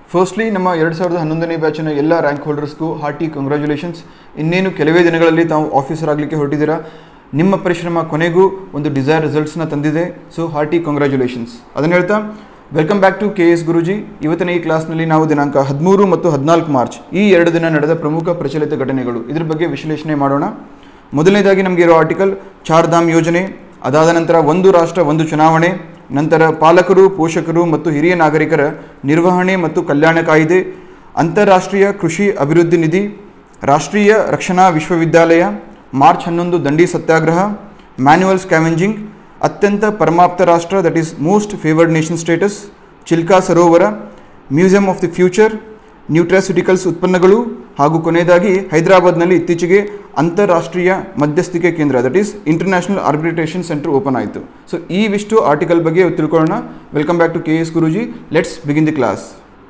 firstly ನಮ್ಮ ಎರಡು ಸಾವಿರದ ಹನ್ನೊಂದನೇ ಬ್ಯಾಚಿನ ಎಲ್ಲ ರ್ಯಾಂಕ್ ಹೋಲ್ಡರ್ಸ್ಗೂ ಹಾರ್ಟಿ ಕಂಗ್ರ್ಯಾಚುಲೇಷನ್ಸ್ ಇನ್ನೇನು ಕೆಲವೇ ದಿನಗಳಲ್ಲಿ ತಾವು ಆಫೀಸರ್ ಆಗಲಿಕ್ಕೆ ಹೊರಟಿದ್ದೀರಾ ನಿಮ್ಮ ಪರಿಶ್ರಮ ಕೊನೆಗೂ ಒಂದು ಡಿಸೈರ್ ರಿಸಲ್ಟ್ಸ್ನ ತಂದಿದೆ ಸೊ ಹಾರ್ಟಿ ಕಂಗ್ರ್ಯಾಚುಲೇಷನ್ಸ್ ಅದನ್ನು ಹೇಳ್ತಾ welcome back to K S Guruji ಇವತ್ತಿನ ಈ ಕ್ಲಾಸ್ನಲ್ಲಿ ನಾವು ದಿನಾಂಕ ಹದಿಮೂರು ಮತ್ತು ಹದಿನಾಲ್ಕು ಮಾರ್ಚ್ ಈ ಎರಡು ದಿನ ನಡೆದ ಪ್ರಮುಖ ಪ್ರಚಲಿತ ಘಟನೆಗಳು ಇದ್ರ ಬಗ್ಗೆ ವಿಶ್ಲೇಷಣೆ ಮಾಡೋಣ ಮೊದಲನೇದಾಗಿ ನಮಗೆ ಇರೋ ಆರ್ಟಿಕಲ್ ಚಾರ್ ಧಾಮ್ ಯೋಜನೆ ಅದಾದ ನಂತರ ಒಂದು ರಾಷ್ಟ್ರ ಒಂದು ಚುನಾವಣೆ ನಂತರ ಪಾಲಕರು ಪೋಷಕರು ಮತ್ತು ಹಿರಿಯ ನಾಗರಿಕರ ನಿರ್ವಹಣೆ ಮತ್ತು ಕಲ್ಯಾಣ ಕಾಯ್ದೆ ಅಂತಾರಾಷ್ಟ್ರೀಯ ಕೃಷಿ ಅಭಿವೃದ್ಧಿ ನಿಧಿ ರಾಷ್ಟ್ರೀಯ ರಕ್ಷಣಾ ವಿಶ್ವವಿದ್ಯಾಲಯ ಮಾರ್ಚ್ ಹನ್ನೊಂದು ದಂಡಿ ಸತ್ಯಾಗ್ರಹ ಮ್ಯಾನ್ಯುವಲ್ ಸ್ಕ್ಯಾವೆಂಜಿಂಗ್ ಅತ್ಯಂತ ಪರಮಾಪ್ತ ರಾಷ್ಟ್ರ that is most favoured nation status Chilka ಸರೋವರ museum of the future nutraceuticals ಉತ್ಪನ್ನಗಳು ಹಾಗೂ ಕೊನೆಯದಾಗಿ ಹೈದರಾಬಾದ್ನಲ್ಲಿ ಇತ್ತೀಚೆಗೆ ಅಂತಾರಾಷ್ಟ್ರೀಯ ಮಧ್ಯಸ್ಥಿಕೆ ಕೇಂದ್ರ that is international arbitration centre open ಆಯಿತು ಸೊ ಈ ವಿಷ್ಟು ಆರ್ಟಿಕಲ್ ಬಗ್ಗೆ ತಿಳ್ಕೊಳ್ಳೋಣ welcome back to K S Guruji let's begin the class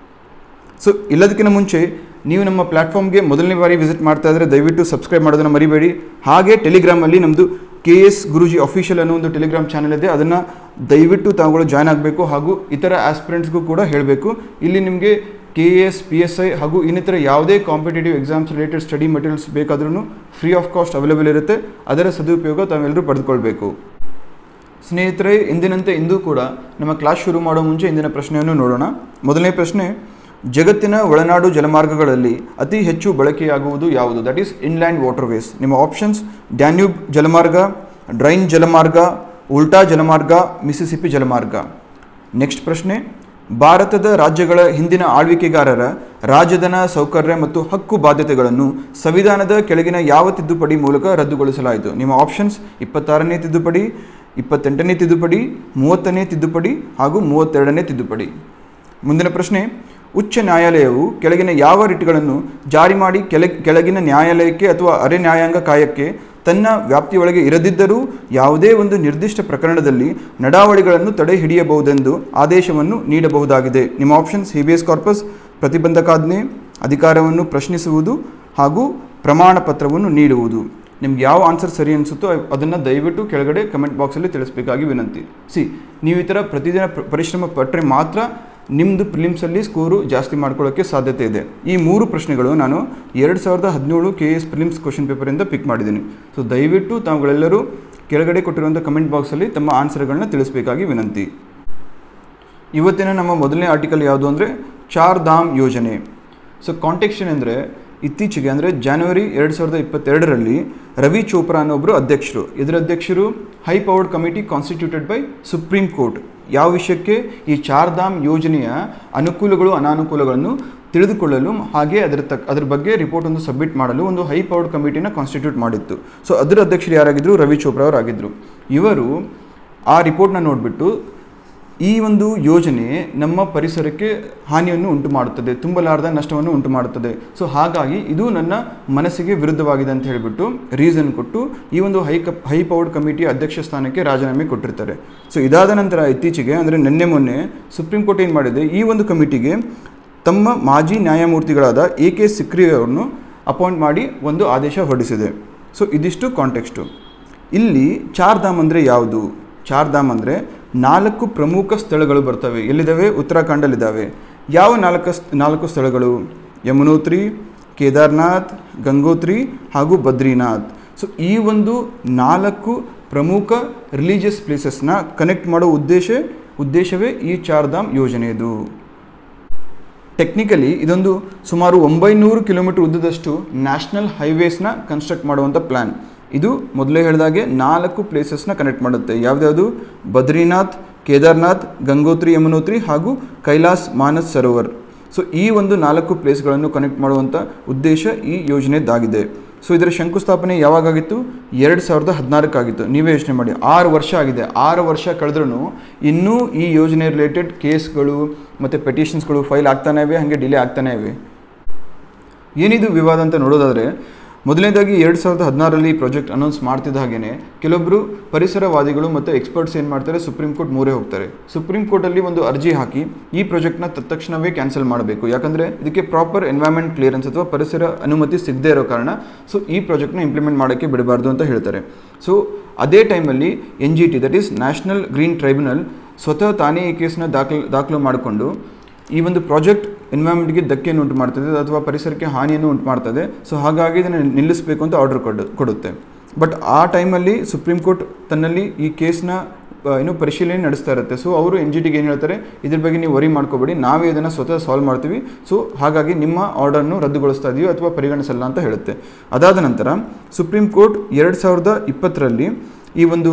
so ಎಲ್ಲದಕ್ಕಿಂತ ಮುಂಚೆ ನೀವು ನಮ್ಮ ಪ್ಲ್ಯಾಟ್ಫಾರ್ಮ್ಗೆ ಮೊದಲನೇ ಬಾರಿ ವಿಸಿಟ್ ಮಾಡ್ತಾ ಇದ್ದರೆ ದಯವಿಟ್ಟು ಸಬ್ಸ್ಕ್ರೈಬ್ ಮಾಡೋದನ್ನು ಮರಿಬೇಡಿ ಹಾಗೆ ಟೆಲಿಗ್ರಾಮಲ್ಲಿ ನಮ್ಮದು ಕೆ ಎಸ್ ಗುರುಜಿ ಅಫಿಷಿಯಲ್ ಅನ್ನೋ ಒಂದು ಟೆಲಿಗ್ರಾಮ್ ಚಾನಲ್ ಇದೆ ಅದನ್ನು ದಯವಿಟ್ಟು ತಾವುಗಳು ಜಾಯ್ನ್ ಆಗಬೇಕು ಹಾಗೂ ಇತರ ಆಸ್ಪಿರೆಂಟ್ಸ್ಗೂ ಕೂಡ ಹೇಳಬೇಕು ಇಲ್ಲಿ ನಿಮಗೆ K S P S I ಹಾಗೂ ಇನ್ನಿತರ ಯಾವುದೇ competitive exams related study materials ಬೇಕಾದ್ರೂ ಫ್ರೀ ಆಫ್ ಕಾಸ್ಟ್ ಅವೈಲೇಬಲ್ ಇರುತ್ತೆ ಅದರ ಸದುಪಯೋಗ ತಾವೆಲ್ಲರೂ ಪಡೆದುಕೊಳ್ಬೇಕು ಸ್ನೇಹಿತರೆ ಇಂದಿನಂತೆ ಇಂದು ಕೂಡ ನಮ್ಮ ಕ್ಲಾಸ್ ಶುರು ಮಾಡೋ ಮುಂಚೆ ಇಂದಿನ ಪ್ರಶ್ನೆಯನ್ನು ನೋಡೋಣ ಮೊದಲನೇ ಪ್ರಶ್ನೆ ಜಗತ್ತಿನ ಒಳನಾಡು ಜಲಮಾರ್ಗಗಳಲ್ಲಿ ಅತಿ ಹೆಚ್ಚು ಬಳಕೆಯಾಗುವುದು ಯಾವುದು ದಟ್ ಈಸ್ ಇನ್ಲ್ಯಾಂಡ್ ವಾಟರ್ವೇಸ್ ನಿಮ್ಮ ಆಪ್ಷನ್ಸ್ ಡ್ಯಾನ್ಯೂಬ್ ಜಲಮಾರ್ಗ ಡ್ರೈನ್ ಜಲಮಾರ್ಗ ಉಲ್ಟಾ ಜಲಮಾರ್ಗ ಮಿಸಿಸಿಪಿ ಜಲಮಾರ್ಗ ನೆಕ್ಸ್ಟ್ ಪ್ರಶ್ನೆ ಭಾರತದ ರಾಜ್ಯಗಳ ಹಿಂದಿನ ಆಳ್ವಿಕೆಗಾರರ ರಾಜಧನ ಸೌಕರ್ಯ ಮತ್ತು ಹಕ್ಕು ಬಾಧ್ಯತೆಗಳನ್ನು ಸಂವಿಧಾನದ ಕೆಳಗಿನ ಯಾವ ತಿದ್ದುಪಡಿ ಮೂಲಕ ರದ್ದುಗೊಳಿಸಲಾಯಿತು ನಿಮ್ಮ ಆಪ್ಷನ್ಸ್ ಇಪ್ಪತ್ತಾರನೇ ತಿದ್ದುಪಡಿ ಇಪ್ಪತ್ತೆಂಟನೇ ತಿದ್ದುಪಡಿ ಮೂವತ್ತನೇ ತಿದ್ದುಪಡಿ ಹಾಗೂ ಮೂವತ್ತೆರಡನೇ ತಿದ್ದುಪಡಿ ಮುಂದಿನ ಪ್ರಶ್ನೆ ಉಚ್ಚ ನ್ಯಾಯಾಲಯವು ಕೆಳಗಿನ ಯಾವ ರಿಟ್ಗಳನ್ನು ಜಾರಿ ಮಾಡಿ ಕೆಳ ಕೆಳಗಿನ ನ್ಯಾಯಾಲಯಕ್ಕೆ ಅಥವಾ ಅರೆ ನ್ಯಾಯಾಂಗ ಕಾಯಕ್ಕೆ ತನ್ನ ವ್ಯಾಪ್ತಿಯೊಳಗೆ ಇರದಿದ್ದರೂ ಯಾವುದೇ ಒಂದು ನಿರ್ದಿಷ್ಟ ಪ್ರಕರಣದಲ್ಲಿ ನಡಾವಳಿಗಳನ್ನು ತಡೆ ಹಿಡಿಯಬಹುದೆಂದು ಆದೇಶವನ್ನು ನೀಡಬಹುದಾಗಿದೆ ನಿಮ್ಮ ಆಪ್ಷನ್ಸ್ ಹಿಬಿಯಸ್ ಕಾರ್ಪಸ್ ಪ್ರತಿಬಂಧಕಾಜ್ಞೆ ಅಧಿಕಾರವನ್ನು ಪ್ರಶ್ನಿಸುವುದು ಹಾಗೂ ಪ್ರಮಾಣ ಪತ್ರವನ್ನು ನೀಡುವುದು ನಿಮ್ಗೆ ಯಾವ ಆನ್ಸರ್ ಸರಿ ಅನಿಸುತ್ತೋ ಅದನ್ನು ದಯವಿಟ್ಟು ಕೆಳಗಡೆ ಕಮೆಂಟ್ ಬಾಕ್ಸಲ್ಲಿ ತಿಳಿಸ್ಬೇಕಾಗಿ ವಿನಂತಿ ಸಿ ನೀವು ಈ ಥರ ಪ್ರತಿದಿನ ಪ್ರ- ಪರಿಶ್ರಮ ಪಟ್ಟರೆ ಮಾತ್ರ ನಿಮ್ಮದು ಪ್ರಿಲಿಮ್ಸಲ್ಲಿ ಸ್ಕೋರು ಜಾಸ್ತಿ ಮಾಡ್ಕೊಳ್ಳೋಕ್ಕೆ ಸಾಧ್ಯತೆ ಇದೆ ಈ ಮೂರು ಪ್ರಶ್ನೆಗಳು ನಾನು ಎರಡು ಸಾವಿರದ ಹದಿನೇಳು ಕೆ ಎಸ್ ಪ್ರಿಲಿಮ್ಸ್ ಕ್ವಶನ್ ಪೇಪರಿಂದ ಪಿಕ್ ಮಾಡಿದ್ದೀನಿ ಸೊ ದಯವಿಟ್ಟು ತಾವುಗಳೆಲ್ಲರೂ ಕೆಳಗಡೆ ಕೊಟ್ಟಿರುವಂಥ ಕಮೆಂಟ್ ಬಾಕ್ಸಲ್ಲಿ ತಮ್ಮ ಆನ್ಸರ್ಗಳನ್ನ ತಿಳಿಸ್ಬೇಕಾಗಿ ವಿನಂತಿ ಇವತ್ತಿನ ನಮ್ಮ ಮೊದಲನೇ ಆರ್ಟಿಕಲ್ ಯಾವುದು ಅಂದರೆ ಚಾರ್ ಧಾಮ್ ಯೋಜನೆ ಸೊ ಕಾಂಟೆಕ್ಸ್ಟ್ ಏನಂದರೆ ಇತ್ತೀಚೆಗೆ ಅಂದರೆ ಜಾನ್ವರಿ ಎರಡು ಸಾವಿರದ ಇಪ್ಪತ್ತೆರಡರಲ್ಲಿ ರವಿ ಚೋಪ್ರಾ ಅನ್ನೊಬ್ಬರು ಅಧ್ಯಕ್ಷರು ಇದರ ಅಧ್ಯಕ್ಷರು high powered committee constituted by Supreme Court ಯಾವ ವಿಷಯಕ್ಕೆ ಈ ಚಾರ್ ಧಾಮ್ ಯೋಜನೆಯ ಅನುಕೂಲಗಳು ಅನಾನುಕೂಲಗಳನ್ನು ತಿಳಿದುಕೊಳ್ಳಲು ಹಾಗೆ ಅದರ ತಕ್ ಅದರ ಬಗ್ಗೆ ರಿಪೋರ್ಟ್ ಒಂದು ಸಬ್ಮಿಟ್ ಮಾಡಲು ಒಂದು ಹೈ ಪವರ್ಡ್ ಕಮಿಟಿನ ಕಾನ್ಸ್ಟಿಟ್ಯೂಟ್ ಮಾಡಿತ್ತು ಸೊ ಅದರ ಅಧ್ಯಕ್ಷರು ಯಾರಾಗಿದ್ದರು ರವಿ ಚೋಪ್ರಾ ಅವರಾಗಿದ್ದರು ಇವರು ಆ ರಿಪೋರ್ಟ್ನ ನೋಡಿಬಿಟ್ಟು ಈ ಒಂದು ಯೋಜನೆ ನಮ್ಮ ಪರಿಸರಕ್ಕೆ ಹಾನಿಯನ್ನು ಉಂಟು ಮಾಡುತ್ತದೆ ತುಂಬಲಾರದ ನಷ್ಟವನ್ನು ಉಂಟು ಮಾಡುತ್ತದೆ ಸೊ ಹಾಗಾಗಿ ಇದು ನನ್ನ ಮನಸ್ಸಿಗೆ ವಿರುದ್ಧವಾಗಿದೆ ಅಂತ ಹೇಳಿಬಿಟ್ಟು ರೀಸನ್ ಕೊಟ್ಟು ಈ ಒಂದು ಹೈ ಕಪ್ ಹೈ ಪವರ್ಡ್ ಕಮಿಟಿಯ ಅಧ್ಯಕ್ಷ ಸ್ಥಾನಕ್ಕೆ ರಾಜೀನಾಮೆ ಕೊಟ್ಟಿರ್ತಾರೆ ಸೊ ಇದಾದ ನಂತರ ಇತ್ತೀಚೆಗೆ ಅಂದರೆ ನಿನ್ನೆ ಮೊನ್ನೆ ಸುಪ್ರೀಂ ಕೋರ್ಟ್ ಏನು ಮಾಡಿದೆ ಈ ಒಂದು ಕಮಿಟಿಗೆ ತಮ್ಮ ಮಾಜಿ ನ್ಯಾಯಮೂರ್ತಿಗಳಾದ ಎ ಕೆ ಸಿಕ್ರಿ ಅವರನ್ನು ಅಪಾಯಿಂಟ್ ಮಾಡಿ ಒಂದು ಆದೇಶ ಹೊರಡಿಸಿದೆ ಸೊ ಇದಿಷ್ಟು ಕಾಂಟೆಕ್ಸ್ಟು ಇಲ್ಲಿ ಚಾರ್ ಧಾಮ್ ಅಂದರೆ ಯಾವುದು ಚಾರ್ ಧಾಮ್ ಅಂದರೆ ನಾಲ್ಕು ಪ್ರಮುಖ ಸ್ಥಳಗಳು ಬರ್ತವೆ ಎಲ್ಲಿದ್ದಾವೆ ಉತ್ತರಾಖಂಡಲ್ಲಿದ್ದಾವೆ ಯಾವ ನಾಲ್ಕು ಸ್- ನಾಲ್ಕು ಸ್ಥಳಗಳು ಯಮುನೋತ್ರಿ ಕೇದಾರ್ನಾಥ್ ಗಂಗೋತ್ರಿ ಹಾಗೂ ಬದ್ರಿನಾಥ್ ಸೊ ಈ ಒಂದು ನಾಲ್ಕು ಪ್ರಮುಖ ರಿಲಿಜಿಯಸ್ ಪ್ಲೇಸಸ್ನ ಕನೆಕ್ಟ್ ಮಾಡೋ ಉದ್ದೇಶ ಉದ್ದೇಶವೇ ಈ ಚಾರ್ ಧಾಮ್ ಯೋಜನೆಯದು ಟೆಕ್ನಿಕಲಿ ಇದೊಂದು ಸುಮಾರು ಒಂಬೈನೂರು ಕಿಲೋಮೀಟರ್ ಉದ್ದದಷ್ಟು ನ್ಯಾಷನಲ್ ಹೈವೇಸ್ನ ಕನ್ಸ್ಟ್ರಕ್ಟ್ ಮಾಡುವಂಥ ಪ್ಲ್ಯಾನ್ ಇದು ಮೊದಲೇ ಹೇಳಿದಾಗೆ ನಾಲ್ಕು ಪ್ಲೇಸಸ್ನ ಕನೆಕ್ಟ್ ಮಾಡುತ್ತೆ ಯಾವ್ದ್ಯಾವುದು ಬದ್ರಿನಾಥ್ ಕೇದಾರ್ನಾಥ್ ಗಂಗೋತ್ರಿ ಯಮುನೋತ್ರಿ ಹಾಗೂ ಕೈಲಾಸ್ ಮಾನಸ್ ಸರೋವರ್ ಸೊ ಈ ಒಂದು ನಾಲ್ಕು ಪ್ಲೇಸ್ಗಳನ್ನು ಕನೆಕ್ಟ್ ಮಾಡುವಂಥ ಉದ್ದೇಶ ಈ ಯೋಜನೆದಾಗಿದೆ ಸೊ ಇದರ ಶಂಕುಸ್ಥಾಪನೆ ಯಾವಾಗಾಗಿತ್ತು ಎರಡು ಸಾವಿರದ ಹದಿನಾರಕ್ಕಾಗಿತ್ತು ನೀವೇ ಯೋಚನೆ ಮಾಡಿ ಆರು ವರ್ಷ ಆಗಿದೆ ಆರು ವರ್ಷ ಕಳೆದ್ರೂ ಇನ್ನೂ ಈ ಯೋಜನೆ ರಿಲೇಟೆಡ್ ಕೇಸ್ಗಳು ಮತ್ತು ಪೆಟಿಷನ್ಸ್ಗಳು ಫೈಲ್ ಆಗ್ತಾನೇ ಇವೆ ಹಾಗೆ ಡಿಲೇ ಆಗ್ತಾನೇ ಇವೆ ಏನಿದು ವಿವಾದ ಅಂತ ನೋಡೋದಾದರೆ ಮೊದಲನೇದಾಗಿ ಎರಡು ಸಾವಿರದ ಹದಿನಾರರಲ್ಲಿ ಈ ಪ್ರಾಜೆಕ್ಟ್ ಅನೌನ್ಸ್ ಮಾಡ್ತಿದ್ದ ಹಾಗೇನೆ ಕೆಲವೊಬ್ಬರು ಪರಿಸರವಾದಿಗಳು ಮತ್ತು ಎಕ್ಸ್ಪರ್ಟ್ಸ್ ಏನು ಮಾಡ್ತಾರೆ ಸುಪ್ರೀಂ ಕೋರ್ಟ್ ಮೂರೇ ಹೋಗ್ತಾರೆ ಸುಪ್ರೀಂ ಕೋರ್ಟಲ್ಲಿ ಒಂದು ಅರ್ಜಿ ಹಾಕಿ ಈ ಪ್ರಾಜೆಕ್ಟ್ನ ತತ್ಕ್ಷಣವೇ ಕ್ಯಾನ್ಸಲ್ ಮಾಡಬೇಕು ಯಾಕಂದರೆ ಇದಕ್ಕೆ ಪ್ರಾಪರ್ ಎನ್ವೈರ್ಮೆಂಟ್ ಕ್ಲಿಯರೆನ್ಸ್ ಅಥವಾ ಪರಿಸರ ಅನುಮತಿ ಸಿಗದೇ ಇರೋ ಕಾರಣ ಸೊ ಈ ಪ್ರಾಜೆಕ್ಟ್ನ ಇಂಪ್ಲಿಮೆಂಟ್ ಮಾಡೋಕ್ಕೆ ಬಿಡಬಾರ್ದು ಅಂತ ಹೇಳ್ತಾರೆ ಸೊ ಅದೇ ಟೈಮಲ್ಲಿ N G T that is national green tribunal ಸ್ವತಃ ತಾನೇ ಈ ಕೇಸ್ನ ದಾಖಲು ದಾಖಲು ಮಾಡಿಕೊಂಡು ಈ ಒಂದು ಪ್ರಾಜೆಕ್ಟ್ ಎನ್ವೈರನ್ಮೆಂಟ್ಗೆ ಧಕ್ಕೆಯನ್ನು ಉಂಟು ಮಾಡ್ತದೆ ಅಥವಾ ಪರಿಸರಕ್ಕೆ ಹಾನಿಯನ್ನು ಉಂಟು ಮಾಡ್ತದೆ ಸೊ ಹಾಗಾಗಿ ಇದನ್ನು ನಿಲ್ಲಿಸಬೇಕು ಅಂತ ಆರ್ಡರ್ ಕೊಡು ಕೊಡುತ್ತೆ ಬಟ್ ಆ ಟೈಮಲ್ಲಿ ಸುಪ್ರೀಂ ಕೋರ್ಟ್ ತನ್ನಲ್ಲಿ ಈ ಕೇಸ್ನ ಏನು ಪರಿಶೀಲನೆ ನಡೆಸ್ತಾ ಇರುತ್ತೆ ಸೊ ಅವರು ಎನ್ ಜಿ ಟಿಗೆ ಏನು ಹೇಳ್ತಾರೆ ಇದ್ರ ಬಗ್ಗೆ ನೀವು ವರಿ ಮಾಡ್ಕೋಬೇಡಿ ನಾವೇ ಇದನ್ನು ಸ್ವತಃ ಸಾಲ್ವ್ ಮಾಡ್ತೀವಿ ಸೊ ಹಾಗಾಗಿ ನಿಮ್ಮ ಆರ್ಡರ್ನು ರದ್ದುಗೊಳಿಸ್ತಾ ಇದೀವಿ ಅಥವಾ ಪರಿಗಣಿಸಲ್ಲ ಅಂತ ಹೇಳುತ್ತೆ ಅದಾದ ನಂತರ ಸುಪ್ರೀಂ ಕೋರ್ಟ್ ಎರಡು ಸಾವಿರದ ಇಪ್ಪತ್ತರಲ್ಲಿ ಈ ಒಂದು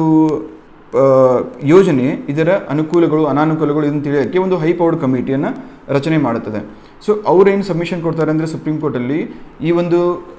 ಆ, ಯೋಜನೆ ಇದರ ಅನುಕೂಲಗಳು ಅನಾನುಕೂಲಗಳು ಇದನ್ನು ತಿಳಿಯೋಕ್ಕೆ ಒಂದು ಹೈ ಪವರ್ಡ್ ಕಮಿಟಿಯನ್ನು ರಚನೆ ಮಾಡುತ್ತದೆ ಸೊ ಅವ್ರೇನು ಸಬ್ಮಿಷನ್ ಕೊಡ್ತಾರೆ ಅಂದರೆ ಸುಪ್ರೀಂ ಕೋರ್ಟಲ್ಲಿ ಈ ಒಂದು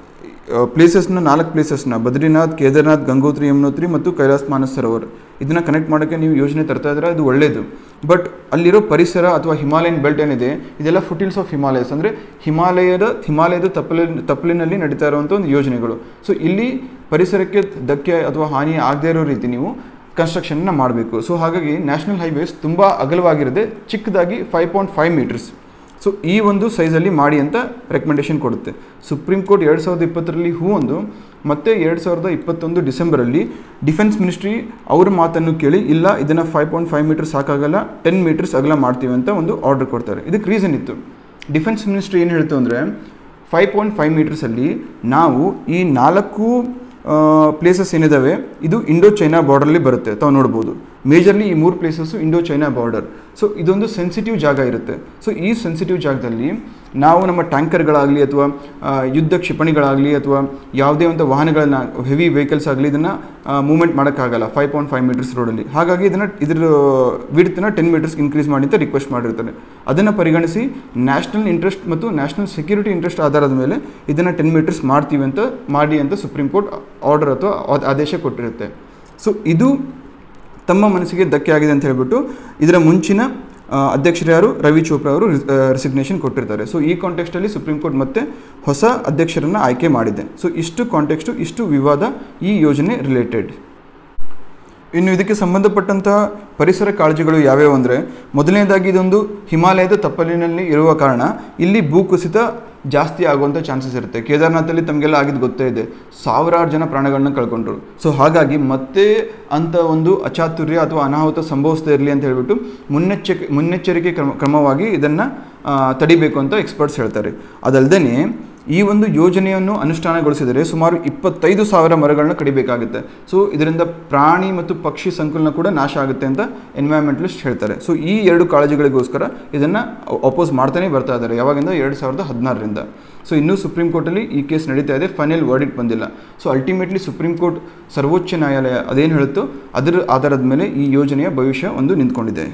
ಪ್ಲೇಸಸ್ನ ನಾಲ್ಕು ಪ್ಲೇಸಸ್ನ ಬದ್ರಿನಾಥ್ ಕೇದಾರ್ನಾಥ್ ಗಂಗೋತ್ರಿ ಯಮುನೋತ್ರಿ ಮತ್ತು ಕೈಲಾಸ್ ಮಾನಸ್ ಸರೋವರ್ ಇದನ್ನು ಕನೆಕ್ಟ್ ಮಾಡೋಕ್ಕೆ ನೀವು ಯೋಜನೆ ತರ್ತಾ ಇದ್ರೆ ಅದು ಒಳ್ಳೆಯದು ಬಟ್ ಅಲ್ಲಿರೋ ಪರಿಸರ ಅಥವಾ ಹಿಮಾಲಯನ್ ಬೆಲ್ಟ್ ಏನಿದೆ ಇದೆಲ್ಲ ಫುಟಿಲ್ಸ್ ಆಫ್ ಹಿಮಾಲಯಸ್ ಅಂದರೆ ಹಿಮಾಲಯದ ಹಿಮಾಲಯದ ತಪ್ಪಲಿ ತಪ್ಪಲಿನಲ್ಲಿ ನಡೀತಾ ಇರುವಂಥ ಒಂದು ಯೋಜನೆಗಳು ಸೊ ಇಲ್ಲಿ ಪರಿಸರಕ್ಕೆ ಧಕ್ಕೆ ಅಥವಾ ಹಾನಿ ಆಗದೇ ಇರೋ ರೀತಿ ನೀವು ಕನ್ಸ್ಟ್ರಕ್ಷನ್ನ ಮಾಡಬೇಕು ಸೊ ಹಾಗಾಗಿ ನ್ಯಾಷನಲ್ ಹೈವೇಸ್ ತುಂಬ ಅಗಲವಾಗಿರದೆ ಚಿಕ್ಕದಾಗಿ five point five metres so ಈ ಒಂದು ಸೈಜಲ್ಲಿ ಮಾಡಿ ಅಂತ ರೆಕಮೆಂಡೇಷನ್ ಕೊಡುತ್ತೆ ಸುಪ್ರೀಂ ಕೋರ್ಟ್ ಎರಡು ಸಾವಿರದ ಇಪ್ಪತ್ತರಲ್ಲಿ ಹೂ ಒಂದು ಮತ್ತು ಎರಡು ಸಾವಿರದ ಇಪ್ಪತ್ತೊಂದು ಡಿಸೆಂಬರಲ್ಲಿ ಡಿಫೆನ್ಸ್ ಮಿನಿಸ್ಟ್ರಿ ಅವ್ರ ಮಾತನ್ನು ಕೇಳಿ ಇಲ್ಲ ಇದನ್ನು ಫೈವ್ ಪಾಯಿಂಟ್ ಫೈವ್ ಮೀಟರ್ಸ್ ಸಾಕಾಗಲ್ಲ ಟೆನ್ ಮೀಟರ್ಸ್ ಅಗಲ ಮಾಡ್ತೀವಿ ಅಂತ ಒಂದು ಆರ್ಡರ್ ಕೊಡ್ತಾರೆ ಇದಕ್ಕೆ ರೀಸನ್ ಇತ್ತು ಡಿಫೆನ್ಸ್ ಮಿನಿಸ್ಟ್ರಿ ಏನು ಹೇಳ್ತು ಅಂದರೆ ಫೈವ್ ಪಾಯಿಂಟ್ ಫೈವ್ ಮೀಟರ್ಸಲ್ಲಿ ನಾವು ಈ ನಾಲ್ಕು ಪ್ಲೇಸಸ್ ಏನಿದ್ದಾವೆ ಇದು ಇಂಡೋ ಚೈನಾ ಬಾರ್ಡರಲ್ಲಿ ಬರುತ್ತೆ ತಾವು ನೋಡ್ಬೋದು ಮೇಜರ್ಲಿ ಈ ಮೂರು places Indo China border so ಇದೊಂದು ಸೆನ್ಸಿಟಿವ್ ಜಾಗ ಇರುತ್ತೆ ಸೊ ಈ ಸೆನ್ಸಿಟಿವ್ ಜಾಗದಲ್ಲಿ ನಾವು ನಮ್ಮ ಟ್ಯಾಂಕರ್ಗಳಾಗಲಿ ಅಥವಾ ಆ, ಯುದ್ಧ ಕ್ಷಿಪಣಿಗಳಾಗಲಿ ಅಥವಾ ಯಾವುದೇ ಒಂದು ವಾಹನಗಳನ್ನ ಹೆವಿ ವೆಹಿಕಲ್ಸ್ ಆಗಲಿ ಇದನ್ನು ಮೂವ್ಮೆಂಟ್ ಮಾಡೋಕ್ಕಾಗಲ್ಲ ಫೈವ್ ಪಾಯಿಂಟ್ ಫೈವ್ ಮೀಟರ್ಸ್ ರೋಡಲ್ಲಿ ಹಾಗಾಗಿ ಇದನ್ನು ಇದ್ರ ವಿಡ್ತನ್ನ ಟೆನ್ ಮೀಟರ್ಸ್ ಇನ್ಕ್ರೀಸ್ ಮಾಡಿ ಅಂತ ರಿಕ್ವೆಸ್ಟ್ ಮಾಡಿರ್ತಾರೆ ಅದನ್ನು ಪರಿಗಣಿಸಿ ನ್ಯಾಷನಲ್ ಇಂಟ್ರೆಸ್ಟ್ ಮತ್ತು ನ್ಯಾಷನಲ್ ಸೆಕ್ಯೂರಿಟಿ ಇಂಟ್ರೆಸ್ಟ್ ಆಧಾರದ ಮೇಲೆ ಇದನ್ನು ಟೆನ್ ಮೀಟರ್ಸ್ ಮಾಡ್ತೀವಿ ಅಂತ ಮಾಡಿ ಅಂತ ಸುಪ್ರೀಂ ಕೋರ್ಟ್ ಆರ್ಡರ್ ಅಥವಾ ಆದ್- ಆದೇಶ ಕೊಟ್ಟಿರುತ್ತೆ ಸೊ ಇದು ತಮ್ಮ ಮನಸ್ಸಿಗೆ ಧಕ್ಕೆ ಆಗಿದೆ ಅಂತ ಹೇಳ್ಬಿಟ್ಟು ಇದರ ಮುಂಚಿನ ಆ, ಅಧ್ಯಕ್ಷರು ಯಾರು ರವಿ ಚೋಪ್ರಾ ಅವರು ರಿಸಿಗ್ನೇಷನ್ ಕೊಟ್ಟಿರ್ತಾರೆ ಸೊ ಈ ಕಾಂಟೆಕ್ಸ್ಟಲ್ಲಿ ಸುಪ್ರೀಂ ಕೋರ್ಟ್ ಮತ್ತೆ ಹೊಸ ಅಧ್ಯಕ್ಷರನ್ನು ಆಯ್ಕೆ ಮಾಡಿದೆ ಸೊ ಇಷ್ಟು ಕಾಂಟೆಕ್ಸ್ಟು ಇಷ್ಟು ವಿವಾದ ಈ ಯೋಜನೆ ರಿಲೇಟೆಡ್ ಇನ್ನು ಇದಕ್ಕೆ ಸಂಬಂಧಪಟ್ಟಂತಹ ಪರಿಸರ ಕಾಳಜಿಗಳು ಯಾವ್ಯಾವು ಅಂದರೆ ಮೊದಲನೇದಾಗಿ ಇದೊಂದು ಹಿಮಾಲಯದ ತಪ್ಪಲಿನಲ್ಲಿ ಇರುವ ಕಾರಣ ಇಲ್ಲಿ ಭೂಕುಸಿತ ಜಾಸ್ತಿ ಆಗುವಂಥ ಚಾನ್ಸಸ್ ಇರುತ್ತೆ ಕೇದಾರ್ನಾಥಲ್ಲಿ ತಮಗೆಲ್ಲ ಆಗಿದ್ದು ಗೊತ್ತೇ ಇದೆ ಸಾವಿರಾರು ಜನ ಪ್ರಾಣಗಳನ್ನ ಕಳ್ಕೊಂಡ್ರು ಸೊ ಹಾಗಾಗಿ ಮತ್ತೆ ಅಂತ ಒಂದು ಅಚಾತುರ್ಯ ಅಥವಾ ಅನಾಹುತ ಸಂಭವಿಸದೇ ಇರಲಿ ಅಂತ ಹೇಳ್ಬಿಟ್ಟು ಮುನ್ನೆಚ್ಚರಿಕೆ ಮುನ್ನೆಚ್ಚರಿಕೆ ಕ್ರಮ ಕ್ರಮವಾಗಿ ಇದನ್ನು ತಡಿಬೇಕು ಅಂತ ಎಕ್ಸ್ಪರ್ಟ್ಸ್ ಹೇಳ್ತಾರೆ ಅದಲ್ಲದೆ ಈ ಒಂದು ಯೋಜನೆಯನ್ನು ಅನುಷ್ಠಾನಗೊಳಿಸಿದರೆ ಸುಮಾರು ಇಪ್ಪತ್ತೈದು ಸಾವಿರ ಮರಗಳನ್ನ ಕಡಿಬೇಕಾಗುತ್ತೆ ಸೊ ಇದರಿಂದ ಪ್ರಾಣಿ ಮತ್ತು ಪಕ್ಷಿ ಸಂಕುಲನ ಕೂಡ ನಾಶ ಆಗುತ್ತೆ ಅಂತ ಎನ್ವೈರನ್ಮೆಂಟಲಿಸ್ಟ್ ಹೇಳ್ತಾರೆ ಸೊ ಈ ಎರಡು ಕಾಳಜಿಗಳಿಗೋಸ್ಕರ ಇದನ್ನು ಅಪೋಸ್ ಮಾಡ್ತಾನೆ ಬರ್ತಾ ಇದ್ದಾರೆ ಯಾವಾಗಿಂದ ಎರಡು ಸಾವಿರದ ಹದಿನಾರರಿಂದ ಸೊ ಇನ್ನೂ ಸುಪ್ರೀಂ ಕೋರ್ಟಲ್ಲಿ ಈ ಕೇಸ್ ನಡೀತಾ ಇದೆ ಫೈನಲ್ ವರ್ಡಿಟ್ ಬಂದಿಲ್ಲ ಸೊ ಅಲ್ಟಿಮೇಟ್ಲಿ ಸುಪ್ರೀಂ ಕೋರ್ಟ್ ಸರ್ವೋಚ್ಚ ನ್ಯಾಯಾಲಯ ಅದೇನು ಹೇಳುತ್ತೋ ಅದರ ಆಧಾರದ ಮೇಲೆ ಈ ಯೋಜನೆಯ ಭವಿಷ್ಯ ಒಂದು ನಿಂತ್ಕೊಂಡಿದೆ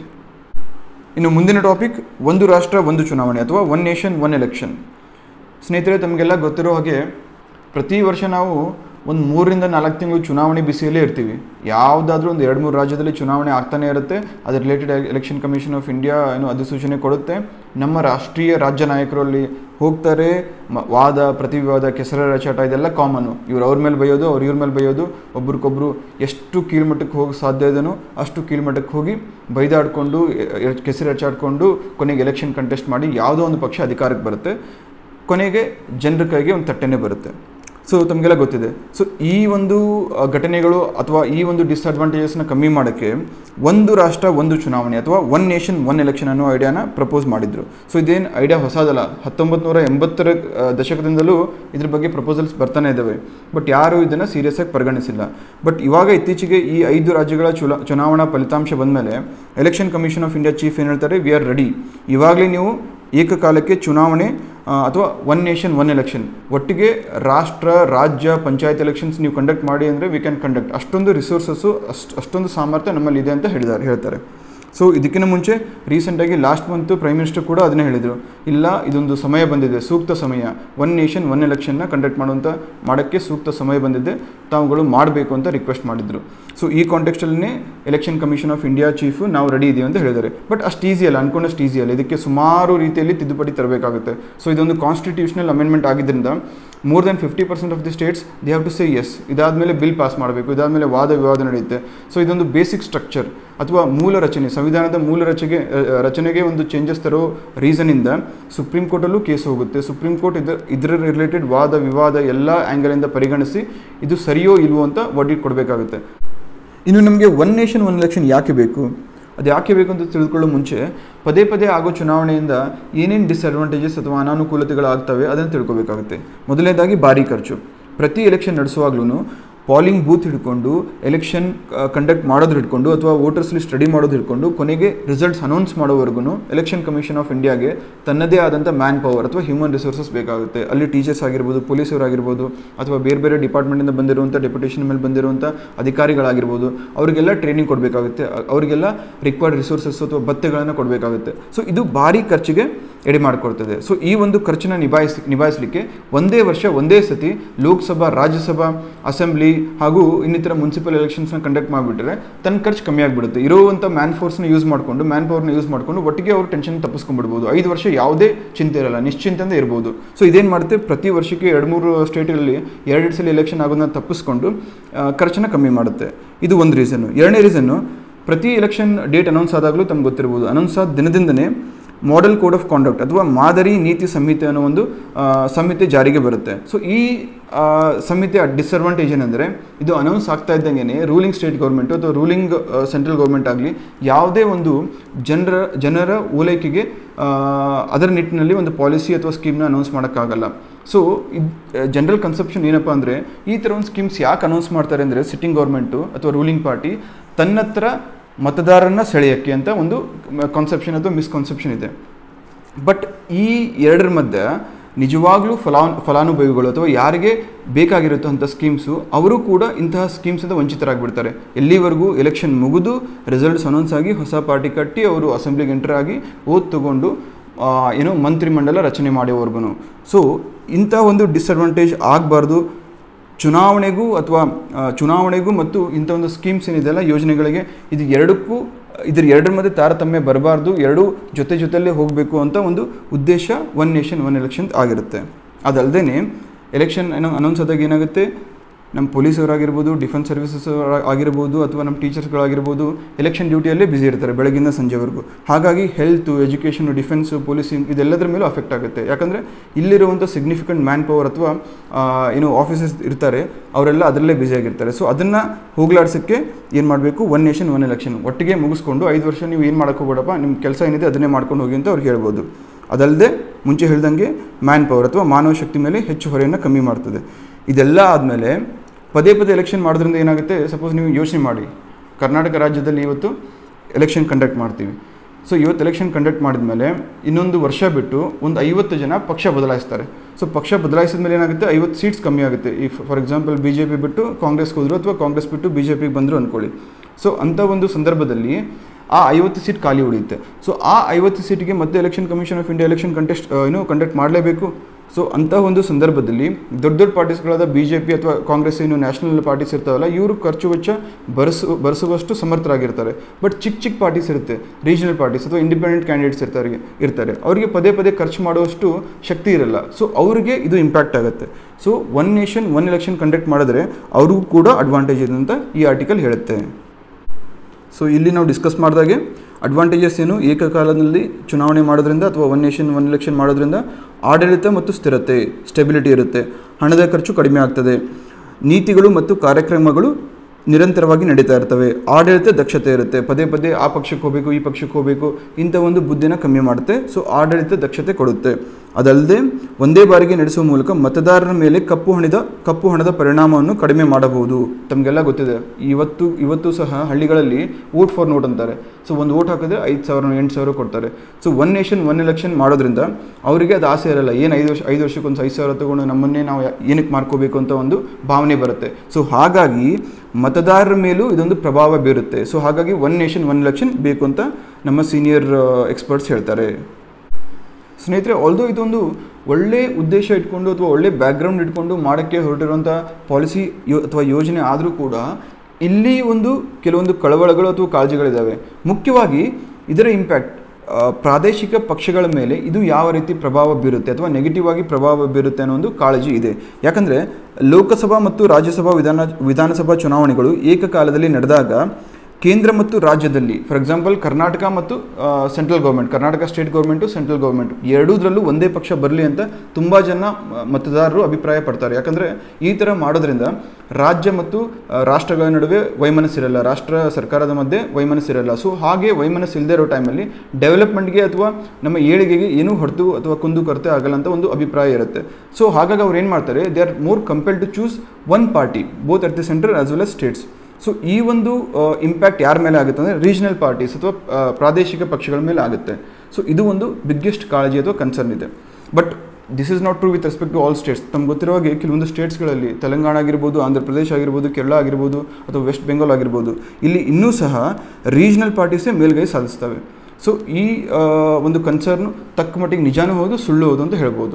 ಇನ್ನು ಮುಂದಿನ ಟಾಪಿಕ್ ಒಂದು ರಾಷ್ಟ್ರ ಒಂದು ಚುನಾವಣೆ ಅಥವಾ ಒನ್ ನೇಷನ್ ಒನ್ ಎಲೆಕ್ಷನ್ ಸ್ನೇಹಿತರೆ ತಮಗೆಲ್ಲ ಗೊತ್ತಿರೋ ಹಾಗೆ ಪ್ರತಿ ವರ್ಷ ನಾವು ಒಂದು ಮೂರರಿಂದ ನಾಲ್ಕು ತಿಂಗಳು ಚುನಾವಣೆ ಬಿಸಿಯಲ್ಲೇ ಇರ್ತೀವಿ ಯಾವುದಾದ್ರೂ ಒಂದು ಎರಡು ಮೂರು ರಾಜ್ಯದಲ್ಲಿ ಚುನಾವಣೆ ಆಗ್ತಾನೆ ಇರುತ್ತೆ ಅದ್ರ related election commission of India ಏನು ಅಧಿಸೂಚನೆ ಕೊಡುತ್ತೆ ನಮ್ಮ ರಾಷ್ಟ್ರೀಯ ರಾಜ್ಯ ನಾಯಕರು ಅಲ್ಲಿ ಹೋಗ್ತಾರೆ ಮ- ವಾದ ಪ್ರತಿವಾದ ಕೆಸರ ರಚಾಟ ಇದೆಲ್ಲ ಕಾಮನು ಇವ್ರು ಅವ್ರ ಮೇಲೆ ಬೈಯೋದು ಅವ್ರು ಇವ್ರ ಮೇಲೆ ಬೈಯೋದು ಒಬ್ರಿಗೊಬ್ರು ಎಷ್ಟು ಕೀಳ್ಮಟ್ಟಕ್ಕೆ ಹೋಗಿ ಸಾಧ್ಯ ಇದೆನೋ ಅಷ್ಟು ಕೀಳ್ಮಟ್ಟಕ್ಕೆ ಹೋಗಿ ಬೈದಾಡ್ಕೊಂಡು ಎ- ಕೆಸರು ರಚಾಡ್ಕೊಂಡು ಕೊನೆಗೆ ಎಲೆಕ್ಷನ್ ಕಂಟೆಸ್ಟ್ ಮಾಡಿ ಯಾವುದೋ ಒಂದು ಪಕ್ಷ ಅಧಿಕಾರಕ್ಕೆ ಬರುತ್ತೆ ಕೊನೆಗೆ ಜನರ ಕೈಗೆ ಒಂದು ತಟ್ಟೆನೇ ಬರುತ್ತೆ ಸೊ ತಮಗೆಲ್ಲ ಗೊತ್ತಿದೆ ಸೊ ಈ ಒಂದು ಆ, ಘಟನೆಗಳು ಅಥವಾ ಈ ಒಂದು ಡಿಸ್ಅಡ್ವಾಂಟೇಜಸ್ನ ಕಮ್ಮಿ ಮಾಡೋಕ್ಕೆ ಒಂದು ರಾಷ್ಟ್ರ ಒಂದು ಚುನಾವಣೆ ಅಥವಾ ಒನ್ ನೇಷನ್ ಒನ್ ಎಲೆಕ್ಷನ್ ಅನ್ನೋ ಐಡಿಯಾನ ಪ್ರಪೋಸ್ ಮಾಡಿದ್ರು ಸೊ ಇದೇನು ಐಡಿಯಾ ಹೊಸದಲ್ಲ ಹತ್ತೊಂಬತ್ತು ನೂರ ಎಂಬತ್ತರ ಆ, ದಶಕದಿಂದಲೂ ಇದ್ರ ಬಗ್ಗೆ ಪ್ರಪೋಸಲ್ಸ್ ಬರ್ತಾನೆ ಇದ್ದಾವೆ ಬಟ್ ಯಾರೂ ಇದನ್ನು ಸೀರಿಯಸ್ ಆಗಿ ಪರಿಗಣಿಸಿಲ್ಲ ಬಟ್ ಇವಾಗ ಇತ್ತೀಚೆಗೆ ಈ ಐದು ರಾಜ್ಯಗಳ ಚುನಾ ಚುನಾವಣಾ ಫಲಿತಾಂಶ ಬಂದಮೇಲೆ election commission of India chief ಏನು ಹೇಳ್ತಾರೆ ವಿ ಆರ್ ರೆಡಿ ಇವಾಗಲೇ ನೀವು ಏಕಕಾಲಕ್ಕೆ ಚುನಾವಣೆ ಆ, ಅಥವಾ ಒನ್ ನೇಷನ್ ಒನ್ ಎಲೆಕ್ಷನ್ ಒಟ್ಟಿಗೆ ರಾಷ್ಟ್ರ ರಾಜ್ಯ ಪಂಚಾಯತ್ ಎಲೆಕ್ಷನ್ಸ್ ನೀವು ಕಂಡಕ್ಟ್ ಮಾಡಿ ಅಂದರೆ ವಿ ಕ್ಯಾನ್ ಕಂಡಕ್ಟ್ ಅಷ್ಟೊಂದು ರಿಸೋರ್ಸಸ್ಸು ಅಷ್ಟು ಅಷ್ಟೊಂದು ಸಾಮರ್ಥ್ಯ ನಮ್ಮಲ್ಲಿ ಇದೆ ಅಂತ ಹೇಳಿದ್ದಾರೆ ಹೇಳ್ತಾರೆ ಸೊ ಇದಕ್ಕಿಂತ ಮುಂಚೆ ರೀಸೆಂಟಾಗಿ ಲಾಸ್ಟ್ ಮಂತು ಪ್ರೈಮ್ ಮಿನಿಸ್ಟರ್ ಕೂಡ ಅದನ್ನೇ ಹೇಳಿದರು ಇಲ್ಲ ಇದೊಂದು ಸಮಯ ಬಂದಿದೆ ಸೂಕ್ತ ಸಮಯ ಒನ್ ನೇಷನ್ ಒನ್ ಎಲೆಕ್ಷನ್ನ ಕಂಡಕ್ಟ್ ಮಾಡುವಂಥ ಮಾಡೋಕ್ಕೆ ಸೂಕ್ತ ಸಮಯ ಬಂದಿದೆ ತಾವುಗಳು ಮಾಡಬೇಕು ಅಂತ ರಿಕ್ವೆಸ್ಟ್ ಮಾಡಿದರು ಸೊ ಈ ಕಾಂಟೆಕ್ಸ್ಟಲ್ಲೇ election commission of India chief ನಾವು ರೆಡಿ ಇದೀವಿ ಅಂತ ಹೇಳಿದ್ದಾರೆ ಬಟ್ ಅಷ್ಟು ಈಸಿ ಅಲ್ಲ ಅನ್ಕೊಂಡಷ್ಟು ಈಸಿ ಅಲ್ಲ ಇದಕ್ಕೆ ಸುಮಾರು ರೀತಿಯಲ್ಲಿ ತಿದ್ದುಪಡಿ ತರಬೇಕಾಗುತ್ತೆ ಸೊ ಇದೊಂದು ಕಾನ್ಸ್ಟಿಟ್ಯೂಷನಲ್ ಅಮೆಂಡ್ಮೆಂಟ್ ಆಗಿದ್ದರಿಂದ more than fifty percent of the states they have to say yes ಇದಾದಮೇಲೆ ಬಿಲ್ ಪಾಸ್ ಮಾಡಬೇಕು ಇದಾದಮೇಲೆ ವಾದ ವಿವಾದ ನಡೆಯುತ್ತೆ ಸೊ ಇದೊಂದು ಬೇಸಿಕ್ ಸ್ಟ್ರಕ್ಚರ್ ಅಥವಾ ಮೂಲ ರಚನೆ ಸಂವಿಧಾನದ ಮೂಲ ರಚನೆಗೆ ಅಹ್, ರಚನೆಗೆ ಒಂದು ಚೇಂಜಸ್ ತರೋ ರೀಸನಿಂದ ಸುಪ್ರೀಂ ಕೋರ್ಟಲ್ಲೂ ಕೇಸ್ ಹೋಗುತ್ತೆ ಸುಪ್ರೀಂ ಕೋರ್ಟ್ ಇದರ ಇದರ ರಿಲೇಟೆಡ್ ವಾದ ವಿವಾದ ಎಲ್ಲ ಆ್ಯಂಗಲಿಂದ ಪರಿಗಣಿಸಿ ಇದು ಸರಿಯೋ ಇಲ್ವೋ ಅಂತ ವರ್ಡಿಟ್ ಕೊಡಬೇಕಾಗುತ್ತೆ ಇನ್ನು ನಮಗೆ ಒನ್ ನೇಷನ್ ಒನ್ ಎಲೆಕ್ಷನ್ ಯಾಕೆ ಬೇಕು ಅದು ಯಾಕೆ ಬೇಕು ಅಂತ ತಿಳಿದುಕೊಳ್ಳೋ ಮುಂಚೆ ಪದೇ ಪದೇ ಆಗೋ ಚುನಾವಣೆಯಿಂದ ಏನೇನು ಡಿಸ್ಅಡ್ವಾಂಟೇಜಸ್ ಅಥವಾ ಅನಾನುಕೂಲತೆಗಳಾಗ್ತವೆ ಅದನ್ನು ತಿಳ್ಕೊಬೇಕಾಗುತ್ತೆ ಮೊದಲನೇದಾಗಿ ಭಾರಿ ಖರ್ಚು ಪ್ರತಿ ಎಲೆಕ್ಷನ್ ನಡೆಸುವಾಗ್ಲೂ ಪಾಲಿಂಗ್ ಬೂತ್ ಹಿಡ್ಕೊಂಡು ಎಲೆಕ್ಷನ್ ಕಂಡಕ್ಟ್ ಮಾಡೋದು ಹಿಡ್ಕೊಂಡು ಅಥವಾ ವೋಟರ್ಸ್ ಲಿಸ್ಟ್ ರೆಡಿ ಮಾಡೋದು ಹಿಡ್ಕೊಂಡು ಕೊನೆಗೆ ರಿಸಲ್ಟ್ಸ್ ಅನೌನ್ಸ್ ಮಾಡೋವರೆಗೂ ಎಲೆಕ್ಷನ್ ಕಮಿಷನ್ ಆಫ್ ಇಂಡಿಯಾಗೆ ತನ್ನದೇ ಆದಂಥ ಮ್ಯಾನ್ ಪವರ್ ಅಥವಾ ಹ್ಯೂಮನ್ ರಿಸೋರ್ಸಸ್ ಬೇಕಾಗುತ್ತೆ ಅಲ್ಲಿ ಟೀಚರ್ಸ್ ಆಗಿರ್ಬೋದು ಪೊಲೀಸರಾಗಿರ್ಬೋದು ಅಥವಾ ಬೇರೆ ಬೇರೆ ಡಿಪಾರ್ಟ್ಮೆಂಟಿಂದ ಬಂದಿರುವಂಥ ಡೆಪ್ಯುಟೇಷನ್ ಮೇಲೆ ಬಂದಿರುವಂಥ ಅಧಿಕಾರಿಗಳಾಗಿರ್ಬೋದು ಅವರಿಗೆಲ್ಲ ಟ್ರೈನಿಂಗ್ ಕೊಡಬೇಕಾಗುತ್ತೆ ಅವರಿಗೆಲ್ಲ ರಿಕ್ವೈರ್ಡ್ ರಿಸೋರ್ಸಸ್ ಅಥವಾ ಭತ್ಯೆಗಳನ್ನು ಕೊಡಬೇಕಾಗುತ್ತೆ ಸೊ ಇದು ಭಾರಿ ಖರ್ಚಿಗೆ ಎಡೆ ಮಾಡಿಕೊಡ್ತದೆ ಸೊ ಈ ಒಂದು ಖರ್ಚನ್ನ ನಿಭಾಯಿಸ್ ನಿಭಾಯಿಸಲಿಕ್ಕೆ ಒಂದೇ ವರ್ಷ ಒಂದೇ ಸತಿ ಲೋಕಸಭಾ ರಾಜ್ಯಸಭಾ ಅಸೆಂಬ್ಲಿ ಹಾಗೂ ಇನ್ನಿತರ ಮುನ್ಸಿಪಲ್ ಎಲೆಕ್ಷನ್ಸ್ನ ಕಂಡಕ್ಟ್ ಮಾಡಿಬಿಟ್ರೆ ತನ್ನ ಖರ್ಚು ಕಮ್ಮಿ ಆಗಿಬಿಡುತ್ತೆ ಇರುವಂಥ ಮ್ಯಾನ್ ಫೋರ್ಸ್ನ ಯೂಸ್ ಮಾಡಿಕೊಂಡು ಮ್ಯಾನ್ ಪವರ್ನ ಯೂಸ್ ಮಾಡಿಕೊಂಡು ಒಟ್ಟಿಗೆ ಅವರು ಟೆನ್ಷನ್ ತಪ್ಪಿಸ್ಕೊಂಡ್ಬಿಡ್ಬೋದು ಐದು ವರ್ಷ ಯಾವುದೇ ಚಿಂತೆ ಇರಲ್ಲ ನಿಶ್ಚಿಂತೆಯಿಂದ ಇರ್ಬೋದು ಸೊ ಇದೇನು ಮಾಡುತ್ತೆ ಪ್ರತಿ ವರ್ಷಕ್ಕೆ ಎರಡು ಮೂರು ಸ್ಟೇಟಲ್ಲಿ ಎರಡೆರಡು ಸಲ ಎಲೆಕ್ಷನ್ ಆಗೋದನ್ನ ತಪ್ಪಿಸ್ಕೊಂಡು ಆ, ಖರ್ಚನ್ನ ಕಮ್ಮಿ ಮಾಡುತ್ತೆ ಇದು ಒಂದು ರೀಸನ್ನು ಎರಡನೇ ರೀಸನ್ನು ಪ್ರತಿ ಎಲೆಕ್ಷನ್ ಡೇಟ್ ಅನೌನ್ಸ್ ಆದಾಗಲೂ ತಮ್ಗೆ ಗೊತ್ತಿರ್ಬೋದು ಅನೌನ್ಸ್ ಆದ ದಿನದಿಂದನೇ ಮಾಡೆಲ್ ಕೋಡ್ ಆಫ್ ಕಾಂಡಕ್ಟ್ ಅಥವಾ ಮಾದರಿ ನೀತಿ ಸಂಹಿತೆ ಅನ್ನೋ ಒಂದು ಆ, ಸಂಹಿತೆ ಜಾರಿಗೆ ಬರುತ್ತೆ ಸೊ ಈ ಆ, ಸಂಹಿತೆಯ ಡಿಸ್ಅಡ್ವಾಂಟೇಜ್ ಏನಂದರೆ ಇದು ಅನೌನ್ಸ್ ಆಗ್ತಾ ಇದ್ದಂಗೆ ರೂಲಿಂಗ್ ಸ್ಟೇಟ್ ಗೌರ್ಮೆಂಟು ಅಥವಾ ರೂಲಿಂಗ್ ಸೆಂಟ್ರಲ್ ಗೌರ್ಮೆಂಟ್ ಆಗಲಿ ಯಾವುದೇ ಒಂದು ಜನರ ಜನರ ಓಲೈಕೆಗೆ ಆ, ಅದರ ನಿಟ್ಟಿನಲ್ಲಿ ಒಂದು ಪಾಲಿಸಿ ಅಥವಾ ಸ್ಕೀಮ್ನ ಅನೌನ್ಸ್ ಮಾಡೋಕ್ಕಾಗಲ್ಲ ಸೊ ಇದು ಜನರಲ್ ಕನ್ಸೆಪ್ಷನ್ ಏನಪ್ಪ ಅಂದರೆ ಈ ಥರ ಒಂದು ಸ್ಕೀಮ್ಸ್ ಯಾಕೆ ಅನೌನ್ಸ್ ಮಾಡ್ತಾರೆ ಅಂದರೆ ಸಿಟ್ಟಿಂಗ್ ಗೌರ್ಮೆಂಟು ಅಥವಾ ರೂಲಿಂಗ್ ಪಾರ್ಟಿ ತನ್ನತ್ರ ಮತದಾರರನ್ನ ಸೆಳೆಯೋಕ್ಕೆ ಅಂತ ಒಂದು ಕಾನ್ಸೆಪ್ಷನ್ ಅಥವಾ ಮಿಸ್ಕಾನ್ಸೆಪ್ಷನ್ ಇದೆ ಬಟ್ ಈ ಎರಡರ ಮಧ್ಯೆ ನಿಜವಾಗ್ಲೂ ಫಲಾ ಫಲಾನುಭವಿಗಳು ಅಥವಾ ಯಾರಿಗೆ ಬೇಕಾಗಿರುತ್ತೋ ಅಂಥ ಸ್ಕೀಮ್ಸು ಅವರು ಕೂಡ ಇಂತಹ ಸ್ಕೀಮ್ಸಿಂದ ವಂಚಿತರಾಗಿಬಿಡ್ತಾರೆ ಎಲ್ಲಿವರೆಗೂ ಎಲೆಕ್ಷನ್ ಮುಗಿದು ರಿಸಲ್ಟ್ಸ್ ಅನೌನ್ಸ್ ಆಗಿ ಹೊಸ ಪಾರ್ಟಿ ಕಟ್ಟಿ ಅವರು ಅಸೆಂಬ್ಲಿಗೆ ಎಂಟರ್ ಆಗಿ ಓದ್ ತಗೊಂಡು ಆ, ಏನೋ ಮಂತ್ರಿಮಂಡಲ ರಚನೆ ಮಾಡೋವರೆಗೂ ಸೊ ಇಂಥ ಒಂದು ಡಿಸ್ಅಡ್ವಾಂಟೇಜ್ ಆಗಬಾರ್ದು ಚುನಾವಣೆಗೂ ಅಥವಾ ಆ, ಚುನಾವಣೆಗೂ ಮತ್ತು ಇಂಥ ಒಂದು ಸ್ಕೀಮ್ಸ್ ಏನಿದೆಯಲ್ಲ ಯೋಜನೆಗಳಿಗೆ ಇದು ಎರಡಕ್ಕೂ ಇದ್ರ ಎರಡರ ಮಧ್ಯೆ ತಾರತಮ್ಯ ಬರಬಾರ್ದು ಎರಡೂ ಜೊತೆ ಜೊತೆಯಲ್ಲೇ ಹೋಗಬೇಕು ಅಂತ ಒಂದು ಉದ್ದೇಶ ಒನ್ ನೇಷನ್ ಒನ್ ಎಲೆಕ್ಷನ್ ಆಗಿರುತ್ತೆ ಅದಲ್ಲದೆ ಎಲೆಕ್ಷನ್ ಏನೋ ಅನೌನ್ಸ್ ಆದಾಗ ಏನಾಗುತ್ತೆ ನಮ್ಮ ಪೊಲೀಸವರಾಗಿರ್ಬೋದು ಡಿಫೆನ್ಸ್ ಸರ್ವಿಸಸ್ ಆಗಿರ್ಬೋದು ಅಥವಾ ನಮ್ಮ ಟೀಚರ್ಸ್ಗಳಾಗಿರ್ಬೋದು ಎಲೆಕ್ಷನ್ ಡ್ಯೂಟಿಯಲ್ಲೇ ಬ್ಯುಸಿ ಇರ್ತಾರೆ ಬೆಳಗಿಂದ ಸಂಜೆವರೆಗೂ ಹಾಗಾಗಿ ಹೆಲ್ತು ಎಜುಕೇಷನು ಡಿಫೆನ್ಸು ಪೊಲೀಸಿಂಗ್ ಇದೆಲ್ಲದರ ಮೇಲೂ ಅಫೆಕ್ಟ್ ಆಗುತ್ತೆ ಯಾಕಂದರೆ ಇಲ್ಲಿರುವಂಥ ಸಿಗ್ನಿಫಿಕೆಂಟ್ ಮ್ಯಾನ್ ಪವರ್ ಅಥವಾ ಆ, ಏನು ಆಫೀಸರ್ಸ್ ಇರ್ತಾರೆ ಅವರೆಲ್ಲ ಅದರಲ್ಲೇ ಬ್ಯುಸಿಯಾಗಿರ್ತಾರೆ ಸೊ ಅದನ್ನು ಹೋಗ್ಲಾಡ್ಸೋಕ್ಕೆ ಏನು ಮಾಡಬೇಕು ಒನ್ ನೇಷನ್ ಒನ್ ಎಲೆಕ್ಷನ್ ಒಟ್ಟಿಗೆ ಮುಗಿಸ್ಕೊಂಡು ಐದು ವರ್ಷ ನೀವು ಏನು ಮಾಡೋಕ್ಕೆ ಹೋಗ್ಬೇಡಪ್ಪ ನಿಮ್ಮ ಕೆಲಸ ಏನಿದೆ ಅದನ್ನೇ ಮಾಡ್ಕೊಂಡು ಹೋಗಿ ಅಂತ ಅವ್ರಿಗೆ ಹೇಳ್ಬೋದು ಅದಲ್ಲದೆ ಮುಂಚೆ ಹೇಳ್ದಂಗೆ ಮ್ಯಾನ್ ಪವರ್ ಅಥವಾ ಮಾನವ ಶಕ್ತಿ ಮೇಲೆ ಹೆಚ್ಚು ಹೊರೆಯನ್ನು ಕಮ್ಮಿ ಮಾಡ್ತದೆ ಇದೆಲ್ಲ ಆದಮೇಲೆ ಪದೇ ಪದೇ ಎಲೆಕ್ಷನ್ ಮಾಡೋದ್ರಿಂದ ಏನಾಗುತ್ತೆ ಸಪೋಸ್ ನೀವು ಯೋಚನೆ ಮಾಡಿ ಕರ್ನಾಟಕ ರಾಜ್ಯದಲ್ಲಿ ಇವತ್ತು ಎಲೆಕ್ಷನ್ ಕಂಡಕ್ಟ್ ಮಾಡ್ತೀವಿ ಸೊ ಇವತ್ತು ಎಲೆಕ್ಷನ್ ಕಂಡಕ್ಟ್ ಮಾಡಿದ್ಮೇಲೆ ಇನ್ನೊಂದು ವರ್ಷ ಬಿಟ್ಟು ಒಂದು ಐವತ್ತು ಜನ ಪಕ್ಷ ಬದಲಾಯಿಸ್ತಾರೆ ಸೊ ಪಕ್ಷ ಬದಲಾಯಿಸಿದ ಮೇಲೆ ಏನಾಗುತ್ತೆ ಐವತ್ತು ಸೀಟ್ಸ್ ಕಮ್ಮಿ ಆಗುತ್ತೆ ಈ for example B J P ಬಿಟ್ಟು ಕಾಂಗ್ರೆಸ್ಗೆ ಹೋದ್ರು ಅಥವಾ ಕಾಂಗ್ರೆಸ್ ಬಿಟ್ಟು ಬಿ ಜೆ ಪಿಗೆ ಬಂದರು ಅಂದ್ಕೊಳ್ಳಿ ಸೊ ಅಂಥ ಒಂದು ಸಂದರ್ಭದಲ್ಲಿ ಆ ಐವತ್ತು ಸೀಟ್ ಖಾಲಿ ಉಳಿಯುತ್ತೆ ಸೊ ಆ ಐವತ್ತು ಸೀಟಿಗೆ ಮತ್ತೆ election commission of India election contest ಏನು ಕಂಡಕ್ಟ್ ಮಾಡಲೇಬೇಕು ಸೊ ಅಂಥ ಒಂದು ಸಂದರ್ಭದಲ್ಲಿ ದೊಡ್ಡ ದೊಡ್ಡ ಪಾರ್ಟೀಸ್ಗಳಾದ ಬಿ ಜೆ ಪಿ ಅಥವಾ ಕಾಂಗ್ರೆಸ್ ಏನು ನ್ಯಾಷನಲ್ ಪಾರ್ಟೀಸ್ ಇರ್ತಾವಲ್ಲ ಇವರು ಖರ್ಚು ವೆಚ್ಚ ಭರಿಸು ಭರಿಸುವಷ್ಟು ಸಮರ್ಥರಾಗಿರ್ತಾರೆ ಬಟ್ ಚಿಕ್ಕ ಚಿಕ್ಕ ಪಾರ್ಟೀಸ್ ಇರುತ್ತೆ ರೀಜನಲ್ ಪಾರ್ಟೀಸ್ ಅಥವಾ ಇಂಡಿಪೆಂಡೆಂಟ್ ಕ್ಯಾಂಡಿಡೇಟ್ಸ್ ಇರ್ತಾರೆ ಇರ್ತಾರೆ ಅವರಿಗೆ ಪದೇ ಪದೇ ಖರ್ಚು ಮಾಡುವಷ್ಟು ಶಕ್ತಿ ಇರಲ್ಲ ಸೊ ಅವರಿಗೆ ಇದು ಇಂಪ್ಯಾಕ್ಟ್ ಆಗುತ್ತೆ so one nation one election conduct ಮಾಡಿದ್ರೆ ಅವ್ರಿಗೂ ಕೂಡ ಅಡ್ವಾಂಟೇಜ್ ಇದೆ ಅಂತ ಈ ಆರ್ಟಿಕಲ್ ಹೇಳುತ್ತೆ ಸೊ ಇಲ್ಲಿ ನಾವು ಡಿಸ್ಕಸ್ ಮಾಡಿದಾಗೆ ಅಡ್ವಾಂಟೇಜಸ್ ಏನು ಏಕಕಾಲದಲ್ಲಿ ಚುನಾವಣೆ ಮಾಡೋದ್ರಿಂದ ಅಥವಾ ಒನ್ ನೇಷನ್ ಒನ್ ಎಲೆಕ್ಷನ್ ಮಾಡೋದ್ರಿಂದ ಆಡಳಿತ ಮತ್ತು ಸ್ಥಿರತೆ ಸ್ಟೆಬಿಲಿಟಿ ಇರುತ್ತೆ ಹಣದ ಖರ್ಚು ಕಡಿಮೆ ಆಗ್ತದೆ ನೀತಿಗಳು ಮತ್ತು ಕಾರ್ಯಕ್ರಮಗಳು ನಿರಂತರವಾಗಿ ನಡೀತಾ ಇರ್ತವೆ ಆಡಳಿತ ದಕ್ಷತೆ ಇರುತ್ತೆ ಪದೇ ಪದೇ ಆ ಪಕ್ಷಕ್ಕೆ ಹೋಗಬೇಕು ಈ ಪಕ್ಷಕ್ಕೆ ಹೋಗಬೇಕು ಇಂಥ ಒಂದು ಬುದ್ಧಿನ ಕಮ್ಮಿ ಮಾಡುತ್ತೆ ಸೊ ಆಡಳಿತ ದಕ್ಷತೆ ಕೊಡುತ್ತೆ ಅದಲ್ಲದೆ ಒಂದೇ ಬಾರಿಗೆ ನಡೆಸುವ ಮೂಲಕ ಮತದಾರರ ಮೇಲೆ ಕಪ್ಪು ಹಣದ ಕಪ್ಪು ಹಣದ ಪರಿಣಾಮವನ್ನು ಕಡಿಮೆ ಮಾಡಬಹುದು ತಮಗೆಲ್ಲ ಗೊತ್ತಿದೆ ಇವತ್ತು ಇವತ್ತು ಸಹ ಹಳ್ಳಿಗಳಲ್ಲಿ ವೋಟ್ ಫಾರ್ ನೋಟ್ ಅಂತಾರೆ ಸೊ ಒಂದು ವೋಟ್ ಹಾಕಿದ್ರೆ ಐದು ಸಾವಿರ ಎಂಟು ಸಾವಿರ ಕೊಡ್ತಾರೆ so one nation one election ಮಾಡೋದ್ರಿಂದ ಅವರಿಗೆ ಅದು ಆಸೆ ಇರಲ್ಲ ಏನು ಐದು ವರ್ಷ ಐದು ವರ್ಷಕ್ಕೆ ಒಂದು ಐದು ಸಾವಿರ ತಗೊಂಡು ನಮ್ಮನ್ನೇ ನಾವು ಯಾ- ಏನಕ್ಕೆ ಮಾರ್ಕೋಬೇಕು ಅಂತ ಒಂದು ಭಾವನೆ ಬರುತ್ತೆ ಸೊ ಹಾಗಾಗಿ ಮತದಾರರ ಮೇಲೂ ಇದೊಂದು ಪ್ರಭಾವ ಬೀರುತ್ತೆ ಸೊ ಹಾಗಾಗಿ ಒನ್ ನೇಷನ್ ಒನ್ ಎಲೆಕ್ಷನ್ ಬೇಕು ಅಂತ ನಮ್ಮ ಸೀನಿಯರ್ ಎಕ್ಸ್ಪರ್ಟ್ಸ್ ಹೇಳ್ತಾರೆ ಸ್ನೇಹಿತರೆ ಆಲ್ದೋ ಇದೊಂದು ಒಳ್ಳೆ ಉದ್ದೇಶ ಇಟ್ಕೊಂಡು ಅಥವಾ ಒಳ್ಳೆ ಬ್ಯಾಕ್ಗ್ರೌಂಡ್ ಇಟ್ಕೊಂಡು ಮಾಡೋಕ್ಕೆ ಹೊರಟಿರುವಂಥ ಪಾಲಿಸಿ ಯೋ ಅಥವಾ ಯೋಜನೆ ಆದರೂ ಕೂಡ ಇಲ್ಲಿ ಒಂದು ಕೆಲವೊಂದು ಕಳವಳಗಳು ಅಥವಾ ಕಾಳಜಿಗಳಿದ್ದಾವೆ ಮುಖ್ಯವಾಗಿ ಇದರ ಇಂಪ್ಯಾಕ್ಟ್ ಪ್ರಾದೇಶಿಕ ಪಕ್ಷಗಳ ಮೇಲೆ ಇದು ಯಾವ ರೀತಿ ಪ್ರಭಾವ ಬೀರುತ್ತೆ ಅಥವಾ ನೆಗೆಟಿವ್ ಆಗಿ ಪ್ರಭಾವ ಬೀರುತ್ತೆ ಅನ್ನೋ ಒಂದು ಕಾಳಜಿ ಇದೆ ಯಾಕಂದರೆ ಲೋಕಸಭಾ ಮತ್ತು ರಾಜ್ಯಸಭಾ ವಿಧಾನ ವಿಧಾನಸಭಾ ಚುನಾವಣೆಗಳು ಏಕಕಾಲದಲ್ಲಿ ನಡೆದಾಗ ಕೇಂದ್ರ ಮತ್ತು ರಾಜ್ಯದಲ್ಲಿ ಫಾರ್ ಎಕ್ಸಾಂಪಲ್ ಕರ್ನಾಟಕ ಮತ್ತು central government Karnataka state government central government ಎರಡೂದ್ರಲ್ಲೂ ಒಂದೇ ಪಕ್ಷ ಬರಲಿ ಅಂತ ತುಂಬ ಜನ ಮ- ಮತದಾರರು ಅಭಿಪ್ರಾಯ ಪಡ್ತಾರೆ ಯಾಕಂದರೆ ಈ ಥರ ಮಾಡೋದ್ರಿಂದ ರಾಜ್ಯ ಮತ್ತು ಆ, ರಾಷ್ಟ್ರಗಳ ನಡುವೆ ವೈಮನಸ್ಸಿರಲ್ಲ ರಾಷ್ಟ್ರ ಸರ್ಕಾರದ ಮಧ್ಯೆ ವೈಮನಸ್ಸಿರಲ್ಲ ಸೊ ಹಾಗೆ ವೈಮನಸ್ಸು ಇಲ್ಲದೆ ಇರೋ ಟೈಮಲ್ಲಿ ಡೆವಲಪ್ಮೆಂಟ್ಗೆ ಅಥವಾ ನಮ್ಮ ಏಳಿಗೆಗೆ ಏನೂ ಹೊರತು ಅಥವಾ ಕುಂದು ಕೊರತೆ ಆಗಲ್ಲ ಅಂತ ಒಂದು ಅಭಿಪ್ರಾಯ ಇರುತ್ತೆ ಸೊ ಹಾಗಾಗಿ ಅವ್ರು ಏನು ಮಾಡ್ತಾರೆ they are more compared to choose one party both at the centre as well as states so ಈ ಒಂದು ಇಂಪ್ಯಾಕ್ಟ್ ಯಾರ ಮೇಲೆ ಆಗುತ್ತೆ ಅಂದರೆ ರೀಜನಲ್ ಪಾರ್ಟೀಸ್ ಅಥವಾ ಆ, ಪ್ರಾದೇಶಿಕ ಪಕ್ಷಗಳ ಮೇಲೆ ಆಗುತ್ತೆ ಸೊ ಇದು ಒಂದು ಬಿಗ್ಗೆಸ್ಟ್ ಕಾಳಜಿ ಅಥವಾ ಕನ್ಸರ್ನ್ ಇದೆ but this is not true with respect to all states ತಮ್ಗೆ ಗೊತ್ತಿರೋ ಹಾಗೆ ಕೆಲವೊಂದು ಸ್ಟೇಟ್ಸ್ಗಳಲ್ಲಿ ತೆಲಂಗಾಣ ಆಗಿರ್ಬೋದು ಆಂಧ್ರ ಪ್ರದೇಶ ಆಗಿರ್ಬೋದು ಕೇರಳ ಆಗಿರ್ಬೋದು ಅಥವಾ ವೆಸ್ಟ್ ಬೆಂಗಾಲ್ ಆಗಿರ್ಬೋದು ಇಲ್ಲಿ ಇನ್ನೂ ಸಹ ರೀಜನಲ್ ಪಾರ್ಟೀಸೇ ಮೇಲ್ಗೈ ಸಾಧಿಸ್ತವೆ ಸೊ ಈ ಆ, ಒಂದು ಕನ್ಸರ್ನು ತಕ್ಕ ಮಟ್ಟಿಗೆ ನಿಜಾನೂ ಹೌದು ಸುಳ್ಳು ಹೌದು ಅಂತ ಹೇಳ್ಬೋದು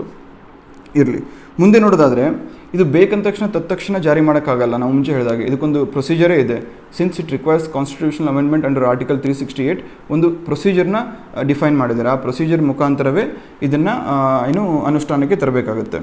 ಇರಲಿ ಮುಂದೆ ನೋಡೋದಾದರೆ ಇದು ಬೇಕಂದ ತಕ್ಷಣ ತತ್ಕ್ಷಣ ಜಾರಿ ಮಾಡೋಕ್ಕಾಗಲ್ಲ ನಾವು ಮುಂಚೆ ಹೇಳಿದಾಗೆ ಇದಕ್ಕೊಂದು ಪ್ರೊಸೀಜರೇ ಇದೆ since it requires constitutional amendment under article three sixty eight ಒಂದು ಪ್ರೊಸೀಜರ್ನ ಡಿಫೈನ್ ಮಾಡಿದ್ದಾರೆ ಆ ಪ್ರೊಸೀಜರ್ ಮುಖಾಂತರವೇ ಇದನ್ನು ಏನು ಅನುಷ್ಠಾನಕ್ಕೆ ತರಬೇಕಾಗುತ್ತೆ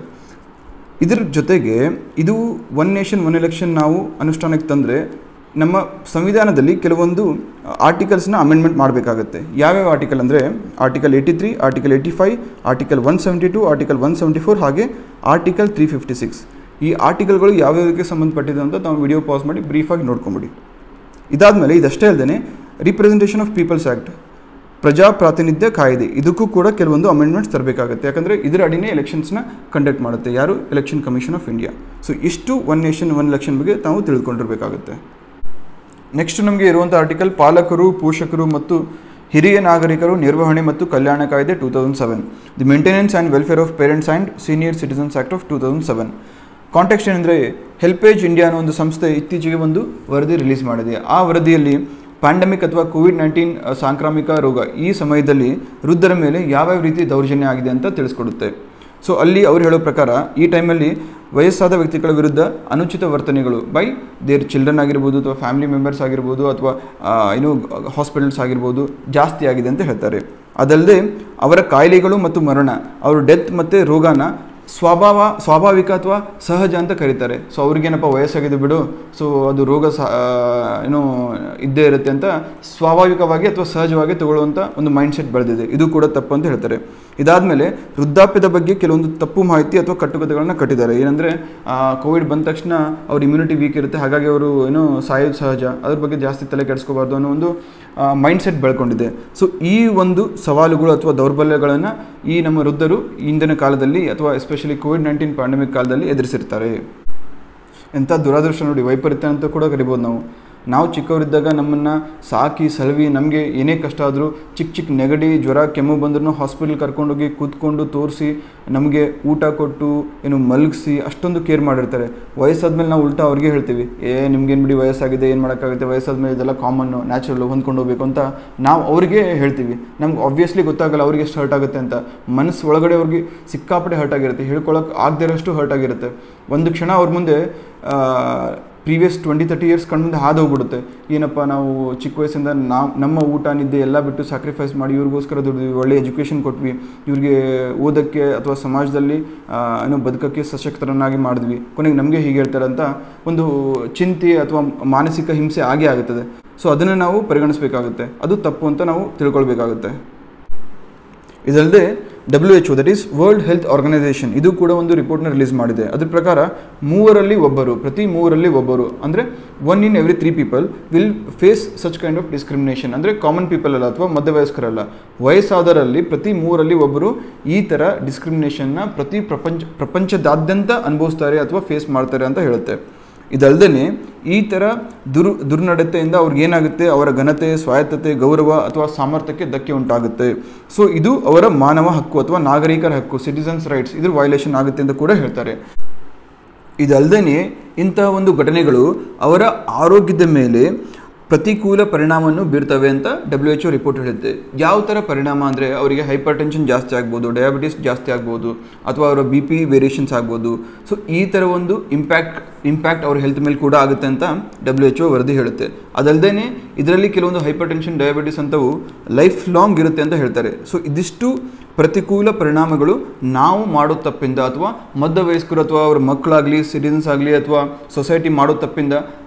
ಇದರ ಜೊತೆಗೆ ಇದು ಒನ್ ನೇಷನ್ ಒನ್ ಎಲೆಕ್ಷನ್ ನಾವು ಅನುಷ್ಠಾನಕ್ಕೆ ತಂದರೆ ನಮ್ಮ ಸಂವಿಧಾನದಲ್ಲಿ ಕೆಲವೊಂದು ಆರ್ಟಿಕಲ್ಸ್ನ ಅಮೆಂಡ್ಮೆಂಟ್ ಮಾಡಬೇಕಾಗುತ್ತೆ ಯಾವ್ಯಾವ ಆರ್ಟಿಕಲ್ ಅಂದರೆ article eighty three article eighty five article one seventy two article one seventy four ಹಾಗೆ ಆರ್ಟಿಕಲ್ ತ್ರೀ ಫಿಫ್ಟಿ ಸಿಕ್ಸ್ ಈ ಆರ್ಟಿಕಲ್ಗಳು ಯಾವ್ಯಾವುದಕ್ಕೆ ಸಂಬಂಧಪಟ್ಟಿದೆ ಅಂತ ನಾವು ವಿಡಿಯೋ ಪಾಸ್ ಮಾಡಿ ಬ್ರೀಫಾಗಿ ನೋಡ್ಕೊಂಬಿಡಿ ಇದಾದಮೇಲೆ ಇದಷ್ಟೇ ಅಲ್ಲದೆ ರಿಪ್ರೆಸೆಂಟೇಷನ್ ಆಫ್ ಪೀಪಲ್ಸ್ ಆ್ಯಕ್ಟ್ ಪ್ರಜಾ ಪ್ರಾತಿನಿಧ್ಯ ಕಾಯ್ದೆ ಇದಕ್ಕೂ ಕೂಡ ಕೆಲವೊಂದು ಅಮೆಂಡ್ಮೆಂಟ್ಸ್ ತರಬೇಕಾಗುತ್ತೆ ಯಾಕಂದರೆ ಇದರ ಅಡಿನೇ ಎಲೆಕ್ಷನ್ಸ್ನ ಕಂಡಕ್ಟ್ ಮಾಡುತ್ತೆ ಯಾರು Election commission of India so ಇಷ್ಟು ಒನ್ ನೇಷನ್ ಒನ್ ಎಲೆಕ್ಷನ್ ಬಗ್ಗೆ ನಾವು ತಿಳ್ಕೊಂಡಿರಬೇಕಾಗುತ್ತೆ ನೆಕ್ಸ್ಟ್ ನಮಗೆ ಇರುವಂಥ ಆರ್ಟಿಕಲ್ ಪಾಲಕರು ಪೋಷಕರು ಮತ್ತು ಹಿರಿಯ ನಾಗರಿಕರು ನಿರ್ವಹಣೆ ಮತ್ತು ಕಲ್ಯಾಣ ಕಾಯ್ದೆ two thousand seven the Maintenance and Welfare of Parents and Senior Citizens Act of two thousand seven context ಏನಂದರೆ ಹೆಲ್ಪೇಜ್ ಇಂಡಿಯಾ ಅನ್ನೋ ಒಂದು ಸಂಸ್ಥೆ ಇತ್ತೀಚೆಗೆ ಒಂದು ವರದಿ ರಿಲೀಸ್ ಮಾಡಿದೆ ಆ ವರದಿಯಲ್ಲಿ ಪ್ಯಾಂಡಮಿಕ್ ಅಥವಾ ಕೋವಿಡ್ ನೈನ್ಟೀನ್ ಸಾಂಕ್ರಾಮಿಕ ರೋಗ ಈ ಸಮಯದಲ್ಲಿ ವೃದ್ಧರ ಮೇಲೆ ಯಾವ್ಯಾವ ರೀತಿ ದೌರ್ಜನ್ಯ ಆಗಿದೆ ಅಂತ ತಿಳಿಸ್ಕೊಡುತ್ತೆ ಸೊ ಅಲ್ಲಿ ಅವ್ರು ಹೇಳೋ ಪ್ರಕಾರ ಈ ಟೈಮಲ್ಲಿ ವಯಸ್ಸಾದ ವ್ಯಕ್ತಿಗಳ ವಿರುದ್ಧ ಅನುಚಿತ ವರ್ತನೆಗಳು ಬೈ ದೇರ್ ಚಿಲ್ಡ್ರನ್ ಆಗಿರ್ಬೋದು ಅಥವಾ ಫ್ಯಾಮಿಲಿ ಮೆಂಬರ್ಸ್ ಆಗಿರ್ಬೋದು ಅಥವಾ ಆ, ಏನು ಹಾಸ್ಪಿಟಲ್ಸ್ ಆಗಿರ್ಬೋದು ಜಾಸ್ತಿ ಆಗಿದೆ ಅಂತ ಹೇಳ್ತಾರೆ ಅದಲ್ಲದೆ ಅವರ ಕಾಯಿಲೆಗಳು ಮತ್ತು ಮರಣ ಅವ್ರ ಡೆತ್ ಮತ್ತು ರೋಗನ ಸ್ವಭಾವ ಸ್ವಾಭಾವಿಕ ಅಥವಾ ಸಹಜ ಅಂತ ಕರೀತಾರೆ ಸೊ ಅವ್ರಿಗೇನಪ್ಪ ವಯಸ್ಸಾಗಿದೆ ಬಿಡು ಸೊ ಅದು ರೋಗ ಸಹ ಏನು ಇದ್ದೇ ಇರುತ್ತೆ ಅಂತ ಸ್ವಾಭಾವಿಕವಾಗಿ ಅಥವಾ ಸಹಜವಾಗಿ ತಗೊಳ್ಳುವಂಥ ಒಂದು ಮೈಂಡ್ ಸೆಟ್ ಬೆಳೆದಿದೆ ಇದು ಕೂಡ ತಪ್ಪು ಅಂತ ಹೇಳ್ತಾರೆ ಇದಾದಮೇಲೆ ವೃದ್ಧಾಪ್ಯದ ಬಗ್ಗೆ ಕೆಲವೊಂದು ತಪ್ಪು ಮಾಹಿತಿ ಅಥವಾ ಕಟ್ಟುಕತೆಗಳನ್ನ ಕಟ್ಟಿದ್ದಾರೆ ಏನಂದರೆ ಕೋವಿಡ್ ಬಂದ ತಕ್ಷಣ ಅವ್ರ ಇಮ್ಯುನಿಟಿ ವೀಕ್ ಇರುತ್ತೆ ಹಾಗಾಗಿ ಅವರು ಏನೋ ಸಾಯೋದು ಸಹಜ ಅದ್ರ ಬಗ್ಗೆ ಜಾಸ್ತಿ ತಲೆ ಕೆಡಿಸ್ಕೋಬಾರ್ದು ಅನ್ನೋ ಒಂದು ಮೈಂಡ್ ಸೆಟ್ ಬೆಳ್ಕೊಂಡಿದೆ ಸೊ ಈ ಒಂದು ಸವಾಲುಗಳು ಅಥವಾ ದೌರ್ಬಲ್ಯಗಳನ್ನು ಈ ನಮ್ಮ ವೃದ್ಧರು ಇಂದಿನ ಕಾಲದಲ್ಲಿ ಅಥವಾ ಎಸ್ಪೆಷಲಿ ಕೋವಿಡ್ ನೈನ್ಟೀನ್ ಪ್ಯಾಂಡಮಿಕ್ ಕಾಲದಲ್ಲಿ ಎದುರಿಸಿರ್ತಾರೆ ಎಂಥ ದುರಾದೃಷ್ಟ ನೋಡಿ ವೈಪರೀತ್ಯ ಅಂತ ಕೂಡ ಕರಿಬೋದು ನಾವು ನಾವು ಚಿಕ್ಕವರಿದ್ದಾಗ ನಮ್ಮನ್ನು ಸಾಕಿ ಸಲವಿ ನಮಗೆ ಏನೇ ಕಷ್ಟ ಆದರೂ ಚಿಕ್ಕ ಚಿಕ್ಕ ನೆಗಡಿ ಜ್ವರ ಕೆಮ್ಮು ಬಂದ್ರೂ ಹಾಸ್ಪಿಟಲ್ ಕರ್ಕೊಂಡೋಗಿ ಕೂತ್ಕೊಂಡು ತೋರಿಸಿ ನಮಗೆ ಊಟ ಕೊಟ್ಟು ಏನು ಮಲಗಿಸಿ ಅಷ್ಟೊಂದು ಕೇರ್ ಮಾಡಿರ್ತಾರೆ ವಯಸ್ಸಾದ್ಮೇಲೆ ನಾವು ಉಲ್ಟಾ ಅವ್ರಿಗೆ ಹೇಳ್ತೀವಿ ಏ ನಿಮ್ಗೇನು ಬಿಡಿ ವಯಸ್ಸಾಗಿದೆ ಏನು ಮಾಡೋಕ್ಕಾಗುತ್ತೆ ವಯಸ್ಸಾದ್ಮೇಲೆ ಇದೆಲ್ಲ ಕಾಮನ್ನು ನ್ಯಾಚುರಲ್ ಹೊಂದ್ಕೊಂಡು ಹೋಗ್ಬೇಕು ಅಂತ ನಾವು ಅವ್ರಿಗೆ ಹೇಳ್ತೀವಿ ನಮ್ಗೆ ಆಬ್ವಿಯಸ್ಲಿ ಗೊತ್ತಾಗಲ್ಲ ಅವ್ರಿಗೆ ಎಷ್ಟು ಹರ್ಟ್ ಆಗುತ್ತೆ ಅಂತ ಮನಸ್ಸು ಒಳಗಡೆ ಅವ್ರಿಗೆ ಸಿಕ್ಕಾಪಟ್ಟೆ ಹರ್ಟ್ ಆಗಿರುತ್ತೆ ಹೇಳ್ಕೊಳಕ್ಕೆ ಆಗದೇ ಇರೋಷ್ಟು ಹರ್ಟ್ ಆಗಿರುತ್ತೆ ಒಂದು ಕ್ಷಣ ಅವ್ರ ಮುಂದೆ ಪ್ರೀವಿಯಸ್ ಟ್ವೆಂಟಿ ತರ್ಟಿ ಇಯರ್ಸ್ ಕಣ್ಮುಂದೆ ಹಾದು ಹೋಗ್ಬಿಡುತ್ತೆ ಏನಪ್ಪ ನಾವು ಚಿಕ್ಕ ವಯಸ್ಸಿಂದ ನಾವು ನಮ್ಮ ಊಟ ನಿದ್ದೆ ಎಲ್ಲ ಬಿಟ್ಟು ಸ್ಯಾಕ್ರಿಫೈಸ್ ಮಾಡಿ ಇವ್ರಿಗೋಸ್ಕರ ದುಡಿದ್ವಿ ಒಳ್ಳೆ ಎಜುಕೇಷನ್ ಕೊಟ್ವಿ ಇವ್ರಿಗೆ ಓದೋಕ್ಕೆ ಅಥವಾ ಸಮಾಜದಲ್ಲಿ ಆ, ಏನೋ ಬದುಕೋಕ್ಕೆ ಸಶಕ್ತರನ್ನಾಗಿ ಮಾಡಿದ್ವಿ ಕೊನೆಗೆ ನಮಗೆ ಹೀಗೆ ಹೇಳ್ತಾರೆ ಅಂತ ಒಂದು ಚಿಂತೆ ಅಥವಾ ಮಾನಸಿಕ ಹಿಂಸೆ ಆಗೇ ಆಗುತ್ತದೆ ಸೊ ಅದನ್ನು ನಾವು ಪರಿಗಣಿಸಬೇಕಾಗುತ್ತೆ ಅದು ತಪ್ಪು ಅಂತ ನಾವು ತಿಳ್ಕೊಳ್ಬೇಕಾಗುತ್ತೆ ಇದಲ್ಲದೆ W H O that is World Health Organization ಇದು ಕೂಡ ಒಂದು ರಿಪೋರ್ಟ್ನ ರಿಲೀಸ್ ಮಾಡಿದೆ ಅದ್ರ ಪ್ರಕಾರ ಮೂವರಲ್ಲಿ ಒಬ್ಬರು ಪ್ರತಿ ಮೂವರಲ್ಲಿ ಒಬ್ಬರು ಅಂದರೆ one in every three people will face such kind of discrimination ಅಂದರೆ ಕಾಮನ್ ಪೀಪಲ್ ಅಲ್ಲ ಅಥವಾ ಮಧ್ಯವಯಸ್ಕರಲ್ಲ ವಯಸ್ಸಾದರಲ್ಲಿ ಪ್ರತಿ ಮೂವರಲ್ಲಿ ಒಬ್ಬರು ಈ ಥರ ಡಿಸ್ಕ್ರಿಮಿನೇಷನ್ನ ಪ್ರತಿ ಪ್ರಪಂಚ ಪ್ರಪಂಚದಾದ್ಯಂತ ಅನುಭವಿಸ್ತಾರೆ ಅಥವಾ ಫೇಸ್ ಮಾಡ್ತಾರೆ ಅಂತ ಹೇಳುತ್ತೆ ಇದಲ್ಲದೆ ಈ ಥರ ದುರ್ ದುರ್ನಡತೆಯಿಂದ ಅವ್ರಿಗೇನಾಗುತ್ತೆ ಅವರ ಘನತೆ ಸ್ವಾಯತ್ತತೆ ಗೌರವ ಅಥವಾ ಸಾಮರ್ಥ್ಯಕ್ಕೆ ಧಕ್ಕೆ ಉಂಟಾಗುತ್ತೆ ಸೊ ಇದು ಅವರ ಮಾನವ ಹಕ್ಕು ಅಥವಾ ನಾಗರಿಕರ ಹಕ್ಕು ಸಿಟಿಸನ್ಸ್ ರೈಟ್ಸ್ ಇದ್ರ ವೈಲೇಷನ್ ಆಗುತ್ತೆ ಅಂತ ಕೂಡ ಹೇಳ್ತಾರೆ ಇದಲ್ಲದೆ ಇಂಥ ಒಂದು ಘಟನೆಗಳು ಅವರ ಆರೋಗ್ಯದ ಮೇಲೆ ಪ್ರತಿಕೂಲ ಪರಿಣಾಮವನ್ನು ಬೀರ್ತವೆ ಅಂತ ಡಬ್ಲ್ಯೂ ಎಚ್ ಒ ರಿಪೋರ್ಟ್ ಹೇಳುತ್ತೆ ಯಾವ ಥರ ಪರಿಣಾಮ ಅಂದರೆ ಅವರಿಗೆ ಹೈಪರ್ ಟೆನ್ಷನ್ ಜಾಸ್ತಿ ಆಗ್ಬೋದು ಡಯಾಬಿಟಿಸ್ ಜಾಸ್ತಿ ಆಗ್ಬೋದು ಅಥವಾ ಅವರ ಬಿ ಪಿ ವೇರಿಯೇಷನ್ಸ್ ಆಗ್ಬೋದು ಸೊ ಈ ಥರ ಒಂದು ಇಂಪ್ಯಾಕ್ಟ್ ಇಂಪ್ಯಾಕ್ಟ್ ಅವ್ರ ಹೆಲ್ತ್ ಮೇಲೆ ಕೂಡ ಆಗುತ್ತೆ ಅಂತ ಡಬ್ಲ್ಯೂ ಎಚ್ ಒ ವರದಿ ಹೇಳುತ್ತೆ ಅದಲ್ಲದೆ ಇದರಲ್ಲಿ ಕೆಲವೊಂದು ಹೈಪರ್ ಟೆನ್ಷನ್ ಡಯಾಬಿಟಿಸ್ ಅಂತವು ಲೈಫ್ ಲಾಂಗ್ ಇರುತ್ತೆ ಅಂತ ಹೇಳ್ತಾರೆ ಸೊ ಇದಿಷ್ಟು ಪ್ರತಿಕೂಲ ಪರಿಣಾಮಗಳು ನಾವು ಮಾಡೋ ತಪ್ಪಿಂದ ಅಥವಾ ಮಧ್ಯವಯಸ್ಕರು ಅಥವಾ ಅವ್ರ ಮಕ್ಕಳಾಗಲಿ ಸಿಟಿಸನ್ಸ್ ಆಗಲಿ ಅಥವಾ ಸೊಸೈಟಿ ಮಾಡೋ ತಪ್ಪಿಂದ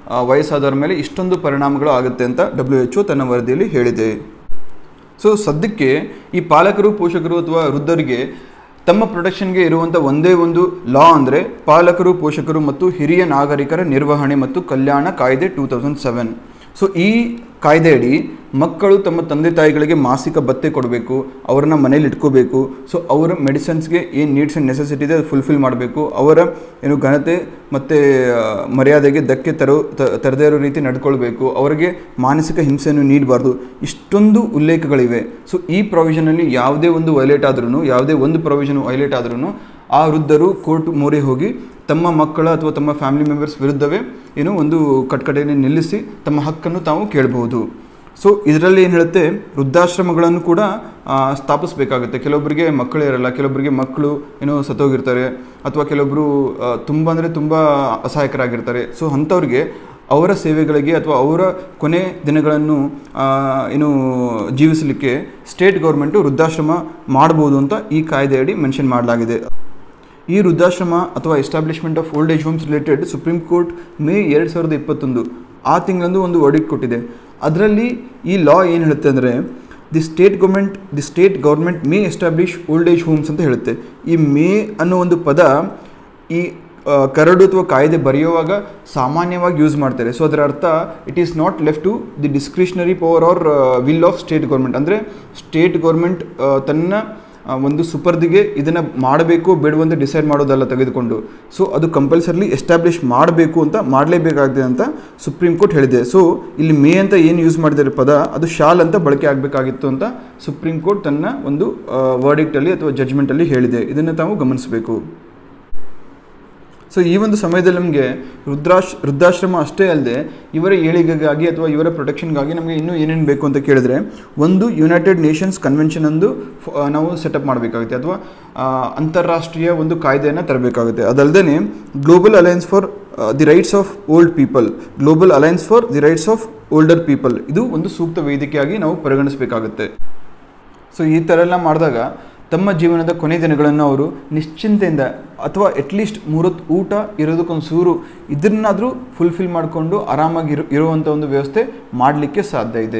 ಆ, ವಯಸ್ಸಾದವರ ಮೇಲೆ ಇಷ್ಟೊಂದು ಪರಿಣಾಮಗಳು ಆಗುತ್ತೆ ಅಂತ ಡಬ್ಲ್ಯೂ ಎಚ್ ತನ್ನ ವರದಿಯಲ್ಲಿ ಹೇಳಿದೆ ಸೊ ಸದ್ಯಕ್ಕೆ ಈ ಪಾಲಕರು ಪೋಷಕರು ಅಥವಾ ವೃದ್ಧರಿಗೆ ತಮ್ಮ ಪ್ರೊಟೆಕ್ಷನ್ಗೆ ಇರುವಂಥ ಒಂದೇ ಒಂದು ಲಾ ಅಂದರೆ ಪಾಲಕರು ಪೋಷಕರು ಮತ್ತು ಹಿರಿಯ ನಾಗರಿಕರ ನಿರ್ವಹಣೆ ಮತ್ತು ಕಲ್ಯಾಣ ಕಾಯ್ದೆ ಟೂ ತೌಸಂಡ್ ಸೆವೆನ್ ಸೊ ಈ ಕಾಯ್ದೆಯಡಿ ಮಕ್ಕಳು ತಮ್ಮ ತಂದೆ ತಾಯಿಗಳಿಗೆ ಮಾಸಿಕ ಭತ್ಯೆ ಕೊಡಬೇಕು ಅವ್ರನ್ನ ಮನೇಲಿ ಇಟ್ಕೋಬೇಕು ಸೊ ಅವರ ಮೆಡಿಸಿನ್ಸ್ಗೆ ಏನು ನೀಡ್ಸ್ ಆ್ಯಂಡ್ ನೆಸೆಸಿಟಿ ಇದೆ ಅದು ಫುಲ್ಫಿಲ್ ಮಾಡಬೇಕು ಅವರ ಏನು ಘನತೆ ಮತ್ತು ಮರ್ಯಾದೆಗೆ ಧಕ್ಕೆ ತರೋ ತ- ತರದೇ ಇರೋ ರೀತಿ ನಡ್ಕೊಳ್ಬೇಕು ಅವರಿಗೆ ಮಾನಸಿಕ ಹಿಂಸೆಯನ್ನು ನೀಡಬಾರ್ದು ಇಷ್ಟೊಂದು ಉಲ್ಲೇಖಗಳಿವೆ ಸೊ ಈ ಪ್ರೊವಿಷನಲ್ಲಿ ಯಾವುದೇ ಒಂದು ವೈಲೇಟ್ ಆದ್ರೂ ಯಾವುದೇ ಒಂದು ಪ್ರೊವಿಷನ್ ವೈಲೇಟ್ ಆದ್ರೂ ಆ ವೃದ್ಧರು ಕೋರ್ಟ್ ಮೊರೆ ಹೋಗಿ ತಮ್ಮ ಮಕ್ಕಳ ಅಥವಾ ತಮ್ಮ ಫ್ಯಾಮಿಲಿ ಮೆಂಬರ್ಸ್ ವಿರುದ್ಧವೇ ಏನು ಒಂದು ಕಟ್ಕಟೆಯನ್ನು ನಿಲ್ಲಿಸಿ ತಮ್ಮ ಹಕ್ಕನ್ನು ತಾವು ಕೇಳಬಹುದು ಸೊ ಇದರಲ್ಲಿ ಏನು ಹೇಳುತ್ತೆ ವೃದ್ಧಾಶ್ರಮಗಳನ್ನು ಕೂಡ ಆ, ಸ್ಥಾಪಿಸಬೇಕಾಗುತ್ತೆ ಕೆಲವೊಬ್ಬರಿಗೆ ಮಕ್ಕಳೇ ಇರಲ್ಲ ಕೆಲವೊಬ್ಬರಿಗೆ ಮಕ್ಕಳು ಏನೋ ಸತ್ತೋಗಿರ್ತಾರೆ ಅಥವಾ ಕೆಲವೊಬ್ಬರು ತುಂಬ ಅಂದರೆ ತುಂಬ ಅಸಹಾಯಕರಾಗಿರ್ತಾರೆ ಸೊ ಅಂಥವ್ರಿಗೆ ಅವರ ಸೇವೆಗಳಿಗೆ ಅಥವಾ ಅವರ ಕೊನೆ ದಿನಗಳನ್ನು ಆ, ಏನು ಜೀವಿಸಲಿಕ್ಕೆ ಸ್ಟೇಟ್ ಗೌರ್ಮೆಂಟು ವೃದ್ಧಾಶ್ರಮ ಮಾಡ್ಬೋದು ಅಂತ ಈ ಕಾಯ್ದೆಯಡಿ ಮೆನ್ಷನ್ ಮಾಡಲಾಗಿದೆ ಈ ವೃದ್ಧಾಶ್ರಮ ಅಥವಾ establishment of old age homes related Supreme Court May ಎರಡು ಸಾವಿರದ ಇಪ್ಪತ್ತೊಂದು ಆ ತಿಂಗಳಂದು ಒಂದು ವರ್ಡಿಕ್ಟ್ ಕೊಟ್ಟಿದೆ ಅದರಲ್ಲಿ ಈ ಲಾ ಏನು ಹೇಳುತ್ತೆ ಅಂದರೆ the state government the state government may establish old age homes ಅಂತ ಹೇಳುತ್ತೆ ಈ ಮೇ ಅನ್ನೋ ಒಂದು ಪದ ಈ ಆ, ಕರಡು ಅಥವಾ ಕಾಯ್ದೆ ಬರೆಯುವಾಗ ಸಾಮಾನ್ಯವಾಗಿ ಯೂಸ್ ಮಾಡ್ತಾರೆ ಸೊ ಅದರ ಅರ್ಥ it is not left to the discretionary power or will of state government ಅಂದರೆ ಸ್ಟೇಟ್ ಗೌರ್ಮೆಂಟ್ ತನ್ನ ಆ, ಒಂದು ಸುಪರ್ದಿಗೆ ಇದನ್ನು ಮಾಡಬೇಕು ಬೇಡವಂತ ಡಿಸೈಡ್ ಮಾಡೋದಲ್ಲ ತೆಗೆದುಕೊಂಡು ಸೊ ಅದು ಕಂಪಲ್ಸರ್ಲಿ ಎಸ್ಟಾಬ್ಲಿಷ್ ಮಾಡಬೇಕು ಅಂತ ಮಾಡಲೇಬೇಕಾಗಿದೆ ಅಂತ ಸುಪ್ರೀಂ ಕೋರ್ಟ್ ಹೇಳಿದೆ ಸೊ ಇಲ್ಲಿ ಮೇ ಅಂತ ಏನು ಯೂಸ್ ಮಾಡಿದ್ದಾರೆ ಪದ ಅದು ಶಾಲ್ ಅಂತ ಬಳಕೆ ಆಗಬೇಕಾಗಿತ್ತು ಅಂತ ಸುಪ್ರೀಂ ಕೋರ್ಟ್ ತನ್ನ ಒಂದು ವರ್ಡಿಕ್ಟಲ್ಲಿ ಅಥವಾ ಜಡ್ಜ್ಮೆಂಟಲ್ಲಿ ಹೇಳಿದೆ ಇದನ್ನು ತಾವು ಗಮನಿಸಬೇಕು ಸೊ ಈ ಒಂದು ಸಮಯದಲ್ಲಿ ನಮಗೆ ವೃದ್ಧಾಶ್ ವೃದ್ಧಾಶ್ರಮ ಅಷ್ಟೇ ಅಲ್ಲದೆ ಇವರ ಏಳಿಗೆಗಾಗಿ ಅಥವಾ ಇವರ ಪ್ರೊಟೆಕ್ಷನ್ಗಾಗಿ ನಮಗೆ ಇನ್ನೂ ಏನೇನು ಬೇಕು ಅಂತ ಕೇಳಿದ್ರೆ ಒಂದು ಯುನೈಟೆಡ್ ನೇಷನ್ಸ್ ಕನ್ವೆನ್ಷನ್ ಅಂದು ಫ- ನಾವು ಸೆಟಪ್ ಮಾಡಬೇಕಾಗುತ್ತೆ ಅಥವಾ ಆ, ಅಂತಾರಾಷ್ಟ್ರೀಯ ಒಂದು ಕಾಯ್ದೆಯನ್ನು ತರಬೇಕಾಗುತ್ತೆ ಅದಲ್ಲದೆ Global Alliance for the Rights of Old People Global Alliance for the Rights of Older People ಇದು ಒಂದು ಸೂಕ್ತ ವೇದಿಕೆಯಾಗಿ ನಾವು ಪರಿಗಣಿಸಬೇಕಾಗುತ್ತೆ ಸೊ ಈ ಥರ ಎಲ್ಲ ಮಾಡಿದಾಗ ತಮ್ಮ ಜೀವನದ ಕೊನೆ ದಿನಗಳನ್ನು ಅವರು ನಿಶ್ಚಿಂತೆಯಿಂದ ಅಥವಾ ಅಟ್ಲೀಸ್ಟ್ ಮೂರೊತ್ತು ಊಟ ಇರೋದಕ್ಕೊಂದು ಸೂರು ಇದನ್ನಾದರೂ ಫುಲ್ಫಿಲ್ ಮಾಡಿಕೊಂಡು ಆರಾಮಾಗಿ ಇರು ಇರುವಂಥ ಒಂದು ವ್ಯವಸ್ಥೆ ಮಾಡಲಿಕ್ಕೆ ಸಾಧ್ಯ ಇದೆ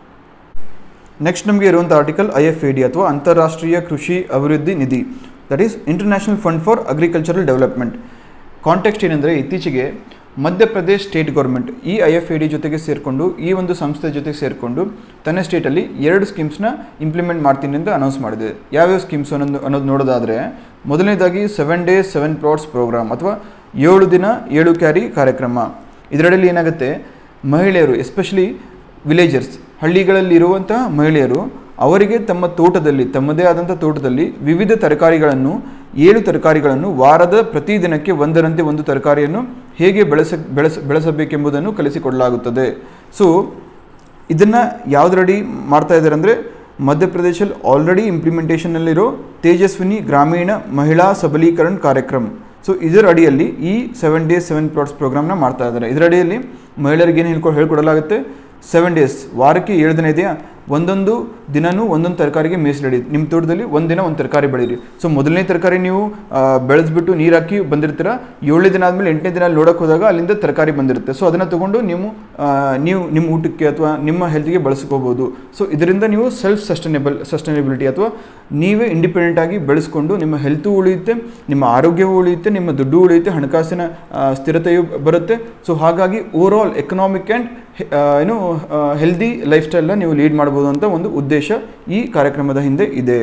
ನೆಕ್ಸ್ಟ್ ನಮಗೆ ಇರುವಂಥ article I F A D ಅಥವಾ ಅಂತಾರಾಷ್ಟ್ರೀಯ ಕೃಷಿ ಅಭಿವೃದ್ಧಿ ನಿಧಿ that is International Fund for Agricultural Development context ಏನಂದರೆ ಇತ್ತೀಚೆಗೆ ಮಧ್ಯಪ್ರದೇಶ್ ಸ್ಟೇಟ್ ಗೌರ್ಮೆಂಟ್ ಈ ಐ ಎಫ್ ಎ ಡಿ ಜೊತೆಗೆ ಸೇರಿಕೊಂಡು ಈ ಒಂದು ಸಂಸ್ಥೆ ಜೊತೆಗೆ ಸೇರಿಕೊಂಡು ತನ್ನ ಸ್ಟೇಟಲ್ಲಿ ಎರಡು ಸ್ಕೀಮ್ಸ್ನ ಇಂಪ್ಲಿಮೆಂಟ್ ಮಾಡ್ತೀನಿ ಅಂತ ಅನೌನ್ಸ್ ಮಾಡಿದೆ ಯಾವ್ಯಾವ ಸ್ಕೀಮ್ಸ್ ಅನ್ನೋದು ಅನ್ನೋದು ನೋಡೋದಾದರೆ ಮೊದಲನೇದಾಗಿ seven days seven plots programme ಅಥವಾ ಏಳು ದಿನ ಏಳು ಕ್ಯಾರಿ ಕಾರ್ಯಕ್ರಮ ಇದರಲ್ಲಿ ಏನಾಗುತ್ತೆ ಮಹಿಳೆಯರು ಎಸ್ಪೆಷಲಿ ವಿಲೇಜರ್ಸ್ ಹಳ್ಳಿಗಳಲ್ಲಿರುವಂಥ ಮಹಿಳೆಯರು ಅವರಿಗೆ ತಮ್ಮ ತೋಟದಲ್ಲಿ ತಮ್ಮದೇ ಆದಂಥ ತೋಟದಲ್ಲಿ ವಿವಿಧ ತರಕಾರಿಗಳನ್ನು ಏಳು ತರಕಾರಿಗಳನ್ನು ವಾರದ ಪ್ರತಿ ದಿನಕ್ಕೆ ಒಂದರಂತೆ ಒಂದು ತರಕಾರಿಯನ್ನು ಹೇಗೆ ಬೆಳೆಸ ಬೆಳೆಸ ಬೆಳೆಸಬೇಕೆಂಬುದನ್ನು ಕಲಿಸಿಕೊಡಲಾಗುತ್ತದೆ ಸೊ ಇದನ್ನು ಯಾವುದರಡಿ ಮಾಡ್ತಾ ಇದ್ದಾರೆ ಅಂದರೆ ಮಧ್ಯಪ್ರದೇಶಲ್ಲಿ ಆಲ್ರೆಡಿ ಇಂಪ್ಲಿಮೆಂಟೇಷನ್ನಲ್ಲಿರೋ ತೇಜಸ್ವಿನಿ ಗ್ರಾಮೀಣ ಮಹಿಳಾ ಸಬಲೀಕರಣ ಕಾರ್ಯಕ್ರಮ ಸೊ ಇದರ ಅಡಿಯಲ್ಲಿ ಈ ಸೆವೆನ್ ಡೇಸ್ ಸೆವೆನ್ ಪ್ಲಾಟ್ಸ್ ಪ್ರೋಗ್ರಾಮ್ನ ಮಾಡ್ತಾ ಇದ್ದಾರೆ ಇದರ ಅಡಿಯಲ್ಲಿ ಮಹಿಳೆಯರಿಗೆ ಏನು ಹೇಳ್ಕೊ ಹೇಳ್ಕೊಡಲಾಗುತ್ತೆ ಸೆವೆನ್ ಡೇಸ್ ವಾರಕ್ಕೆ ಏಳು ದಿನ ಇದೆಯಾ ಒಂದೊಂದು ದಿನನೂ ಒಂದೊಂದು ತರಕಾರಿಗೆ ಮೀಸಲಿಡಿ ನಿಮ್ಮ ತೋಟದಲ್ಲಿ ಒಂದು ದಿನ ಒಂದು ತರಕಾರಿ ಬೆಳೀರಿ ಸೊ ಮೊದಲನೇ ತರಕಾರಿ ನೀವು ಆ, ಬೆಳೆದ್ಬಿಟ್ಟು ನೀರು ಹಾಕಿ ಬಂದಿರ್ತೀರ ಏಳನೇ ದಿನ ಆದಮೇಲೆ ಎಂಟನೇ ದಿನ ಅಲ್ಲಿ ನೋಡೋಕೆ ಹೋದಾಗ ಅಲ್ಲಿಂದ ತರಕಾರಿ ಬಂದಿರುತ್ತೆ ಸೊ ಅದನ್ನು ತೊಗೊಂಡು ನೀವು ಆ, ನೀವು ನಿಮ್ಮ ಊಟಕ್ಕೆ ಅಥವಾ ನಿಮ್ಮ ಹೆಲ್ತ್ಗೆ ಬಳಸ್ಕೋಬೋದು ಸೊ ಇದರಿಂದ ನೀವು ಸೆಲ್ಫ್ ಸಸ್ಟೈನೇಬಲ್ ಸಸ್ಟೈನೇಬಿಲಿಟಿ ಅಥವಾ ನೀವೇ ಇಂಡಿಪೆಂಡೆಂಟ್ ಆಗಿ ಬೆಳೆಸ್ಕೊಂಡು ನಿಮ್ಮ ಹೆಲ್ತು ಉಳಿಯುತ್ತೆ ನಿಮ್ಮ ಆರೋಗ್ಯವೂ ಉಳಿಯುತ್ತೆ ನಿಮ್ಮ ದುಡ್ಡು ಉಳಿಯುತ್ತೆ ಹಣಕಾಸಿನ ಆ, ಸ್ಥಿರತೆಯು ಬರುತ್ತೆ ಸೊ ಹಾಗಾಗಿ ಓವರ್ ಆಲ್ ಎಕನಾಮಿಕ್ ಆ್ಯಂಡ್ ಏನು ಹೆಲ್ದಿ ಲೈಫ್ ಸ್ಟೈಲ್ನ ನೀವು ಲೀಡ್ ಮಾಡ್ಬೋದು ಅಂತ ಒಂದು ಉದ್ದೇಶ ಈ ಕಾರ್ಯಕ್ರಮದ ಹಿಂದೆ ಇದೆ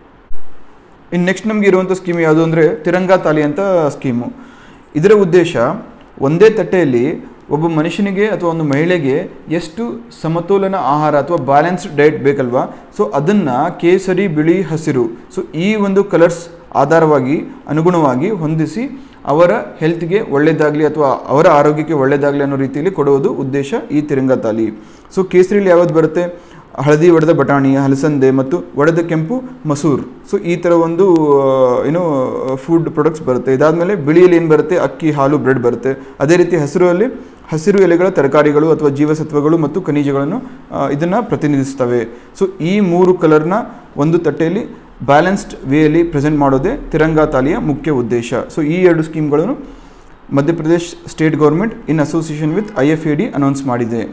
ಇನ್ನು ನೆಕ್ಸ್ಟ್ ನಮಗೆ ಇರುವಂಥ ಸ್ಕೀಮ್ ಯಾವುದು ಅಂದರೆ ತಿರಂಗಾ ತಾಲಿ ಅಂತ ಸ್ಕೀಮು ಇದರ ಉದ್ದೇಶ ಒಂದೇ ತಟ್ಟೆಯಲ್ಲಿ ಒಬ್ಬ ಮನುಷ್ಯನಿಗೆ ಅಥವಾ ಒಂದು ಮಹಿಳೆಗೆ ಎಷ್ಟು ಸಮತೋಲನ ಆಹಾರ ಅಥವಾ ಬ್ಯಾಲೆನ್ಸ್ಡ್ ಡಯಟ್ ಬೇಕಲ್ವಾ ಸೊ ಅದನ್ನು ಕೇಸರಿ ಬಿಳಿ ಹಸಿರು ಸೊ ಈ ಒಂದು ಕಲರ್ಸ್ ಆಧಾರವಾಗಿ ಅನುಗುಣವಾಗಿ ಹೊಂದಿಸಿ ಅವರ ಹೆಲ್ತ್ಗೆ ಒಳ್ಳೆಯದಾಗಲಿ ಅಥವಾ ಅವರ ಆರೋಗ್ಯಕ್ಕೆ ಒಳ್ಳೆಯದಾಗಲಿ ಅನ್ನೋ ರೀತಿಯಲ್ಲಿ ಕೊಡುವುದು ಉದ್ದೇಶ ಈ ತಿರಂಗಾ ತಾಲಿ ಸೊ ಕೇಸರಿಯಲ್ಲಿ ಯಾವ್ದು ಬರುತ್ತೆ ಹಳದಿ ಒಡೆದ ಬಟಾಣಿ ಹಲಸಂದೆ ಮತ್ತು ಒಡೆದ ಕೆಂಪು ಮಸೂರ್ ಸೊ ಈ ಥರ ಒಂದು ಆ, ಏನು ಫುಡ್ ಪ್ರಾಡಕ್ಟ್ಸ್ ಬರುತ್ತೆ ಇದಾದಮೇಲೆ ಬಿಳಿಯಲ್ಲಿ ಏನು ಬರುತ್ತೆ ಅಕ್ಕಿ ಹಾಲು ಬ್ರೆಡ್ ಬರುತ್ತೆ ಅದೇ ರೀತಿ ಹಸಿರಲ್ಲಿ ಹಸಿರು ಎಲೆಗಳ ತರಕಾರಿಗಳು ಅಥವಾ ಜೀವಸತ್ವಗಳು ಮತ್ತು ಖನಿಜಗಳನ್ನು ಇದನ್ನು ಪ್ರತಿನಿಧಿಸ್ತವೆ ಸೊ ಈ ಮೂರು ಕಲರ್ನ ಒಂದು ತಟ್ಟೆಯಲ್ಲಿ ಬ್ಯಾಲೆನ್ಸ್ಡ್ ವೇಯಲ್ಲಿ ಪ್ರೆಸೆಂಟ್ ಮಾಡೋದೇ ತಿರಂಗಾ ತಾಲಿಯ ಮುಖ್ಯ ಉದ್ದೇಶ ಸೊ ಈ ಎರಡು ಸ್ಕೀಮ್ಗಳನ್ನು Madhya Pradesh state government in association with I F A D announce ಮಾಡಿದೆ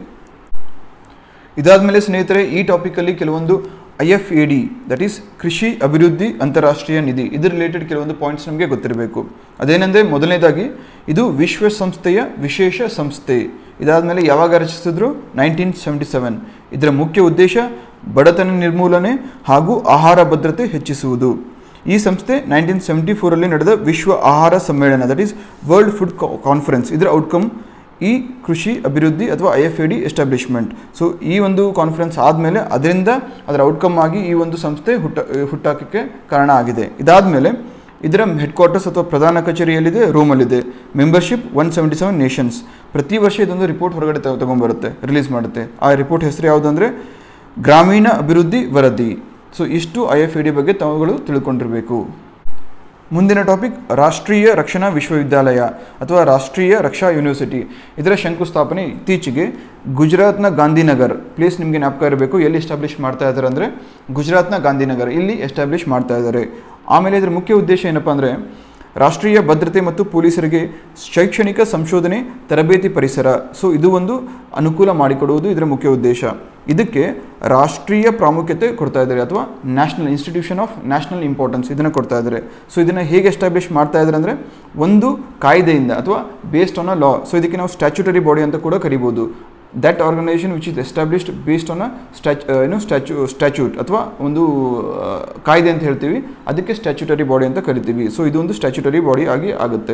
ಇದಾದಮೇಲೆ ಸ್ನೇಹಿತರೆ ಈ ಟಾಪಿಕಲ್ಲಿ ಕೆಲವೊಂದು I F A D that is ಕೃಷಿ ಅಭಿವೃದ್ಧಿ ಅಂತಾರಾಷ್ಟ್ರೀಯ ನಿಧಿ ಇದ್ರ ರಿಲೇಟೆಡ್ ಕೆಲವೊಂದು ಪಾಯಿಂಟ್ಸ್ ನಮಗೆ ಗೊತ್ತಿರಬೇಕು ಅದೇನೆಂದರೆ ಮೊದಲನೇದಾಗಿ ಇದು ವಿಶ್ವಸಂಸ್ಥೆಯ ವಿಶೇಷ ಸಂಸ್ಥೆ ಇದಾದಮೇಲೆ ಯಾವಾಗ ರಚಿಸಿದ್ರು ನೈನ್ಟೀನ್ ಸೆವೆಂಟಿ ಸೆವೆನ್ ಇದರ ಮುಖ್ಯ ಉದ್ದೇಶ ಬಡತನ ನಿರ್ಮೂಲನೆ ಹಾಗೂ ಆಹಾರ ಭದ್ರತೆ ಹೆಚ್ಚಿಸುವುದು ಈ ಸಂಸ್ಥೆ ನೈನ್ಟೀನ್ ಸೆವೆಂಟಿ ಫೋರಲ್ಲಿ ನಡೆದ ವಿಶ್ವ ಆಹಾರ ಸಮ್ಮೇಳನ that is World Food Conference ಇದರ ಔಟ್ಕಮ್ ಈ ಕೃಷಿ ಅಭಿವೃದ್ಧಿ ಅಥವಾ I F A D establishment so ಈ ಒಂದು ಕಾನ್ಫರೆನ್ಸ್ ಆದಮೇಲೆ ಅದರಿಂದ ಅದರ ಔಟ್ಕಮ್ ಆಗಿ ಈ ಒಂದು ಸಂಸ್ಥೆ ಹುಟ್ಟ ಹುಟ್ಟಾಕಕ್ಕೆ ಕಾರಣ ಆಗಿದೆ ಇದಾದಮೇಲೆ ಇದರ ಹೆಡ್ ಕ್ವಾರ್ಟರ್ಸ್ ಅಥವಾ ಪ್ರಧಾನ ಕಚೇರಿಯಲ್ಲಿದೆ ರೋಮಲ್ಲಿದೆ membership one seventy seven nations ಪ್ರತಿ ವರ್ಷ ಇದೊಂದು ರಿಪೋರ್ಟ್ ಹೊರಗಡೆ ತಗೊ- ತಗೊಂಬರುತ್ತೆ ರಿಲೀಸ್ ಮಾಡುತ್ತೆ ಆ ರಿಪೋರ್ಟ್ ಹೆಸರು ಯಾವುದಂದರೆ ಗ್ರಾಮೀಣ ಅಭಿವೃದ್ಧಿ ವರದಿ ಸೊ ಇಷ್ಟು ಐ ಎಫ್ ಎ ಡಿ ಬಗ್ಗೆ ತಾವುಗಳು ತಿಳ್ಕೊಂಡಿರಬೇಕು ಮುಂದಿನ ಟಾಪಿಕ್ ರಾಷ್ಟ್ರೀಯ ರಕ್ಷಣಾ ವಿಶ್ವವಿದ್ಯಾಲಯ ಅಥವಾ ರಾಷ್ಟ್ರೀಯ ರಕ್ಷಾ ಯೂನಿವರ್ಸಿಟಿ ಇದರ ಶಂಕುಸ್ಥಾಪನೆ ಇತ್ತೀಚೆಗೆ ಗುಜರಾತ್ನ ಗಾಂಧಿನಗರ್ ಪ್ಲೇಸ್ ನಿಮಗೆ ಜ್ಞಾಪಕ ಇರಬೇಕು ಎಲ್ಲಿ ಎಸ್ಟಾಬ್ಲಿಷ್ ಮಾಡ್ತಾ ಇದ್ದಾರೆ ಅಂದರೆ ಗುಜರಾತ್ನ ಗಾಂಧಿನಗರ್ ಇಲ್ಲಿ ಎಸ್ಟಾಬ್ಲಿಷ್ ಮಾಡ್ತಾ ಇದ್ದಾರೆ ಆಮೇಲೆ ಇದರ ಮುಖ್ಯ ಉದ್ದೇಶ ಏನಪ್ಪ ಅಂದರೆ ರಾಷ್ಟ್ರೀಯ ಭದ್ರತೆ ಮತ್ತು ಪೊಲೀಸರಿಗೆ ಶೈಕ್ಷಣಿಕ ಸಂಶೋಧನೆ ತರಬೇತಿ ಪರಿಸರ ಸೊ ಇದು ಒಂದು ಅನುಕೂಲ ಮಾಡಿಕೊಡುವುದು ಇದರ ಮುಖ್ಯ ಉದ್ದೇಶ ಇದಕ್ಕೆ ರಾಷ್ಟ್ರೀಯ ಪ್ರಾಮುಖ್ಯತೆ ಕೊಡ್ತಾ ಇದ್ದಾರೆ ಅಥವಾ national institution of national importance ಇದನ್ನು ಕೊಡ್ತಾ ಇದ್ದಾರೆ ಸೊ ಇದನ್ನು ಹೇಗೆ ಎಸ್ಟಾಬ್ಲಿಷ್ ಮಾಡ್ತಾ ಇದ್ದಾರೆ ಅಂದರೆ ಒಂದು ಕಾಯ್ದೆಯಿಂದ ಅಥವಾ based on a law so ಇದಕ್ಕೆ ನಾವು ಸ್ಟ್ಯಾಚ್ಯುಟರಿ ಬಾಡಿ ಅಂತ ಕೂಡ ಕರಿಬೋದು that organization which is established based on a stat ಏನು ಸ್ಟ್ಯಾಚ್ಯೂ ಸ್ಟ್ಯಾಚ್ಯೂಟ್ ಅಥವಾ ಒಂದು ಆ, ಕಾಯ್ದೆ ಅಂತ ಹೇಳ್ತೀವಿ ಅದಕ್ಕೆ ಸ್ಟ್ಯಾಚ್ಯುಟರಿ ಬಾಡಿ ಅಂತ ಕರಿತೀವಿ ಸೊ ಇದು ಒಂದು ಸ್ಟ್ಯಾಚ್ಯುಟರಿ ಬಾಡಿ ಆಗಿ ಆಗುತ್ತೆ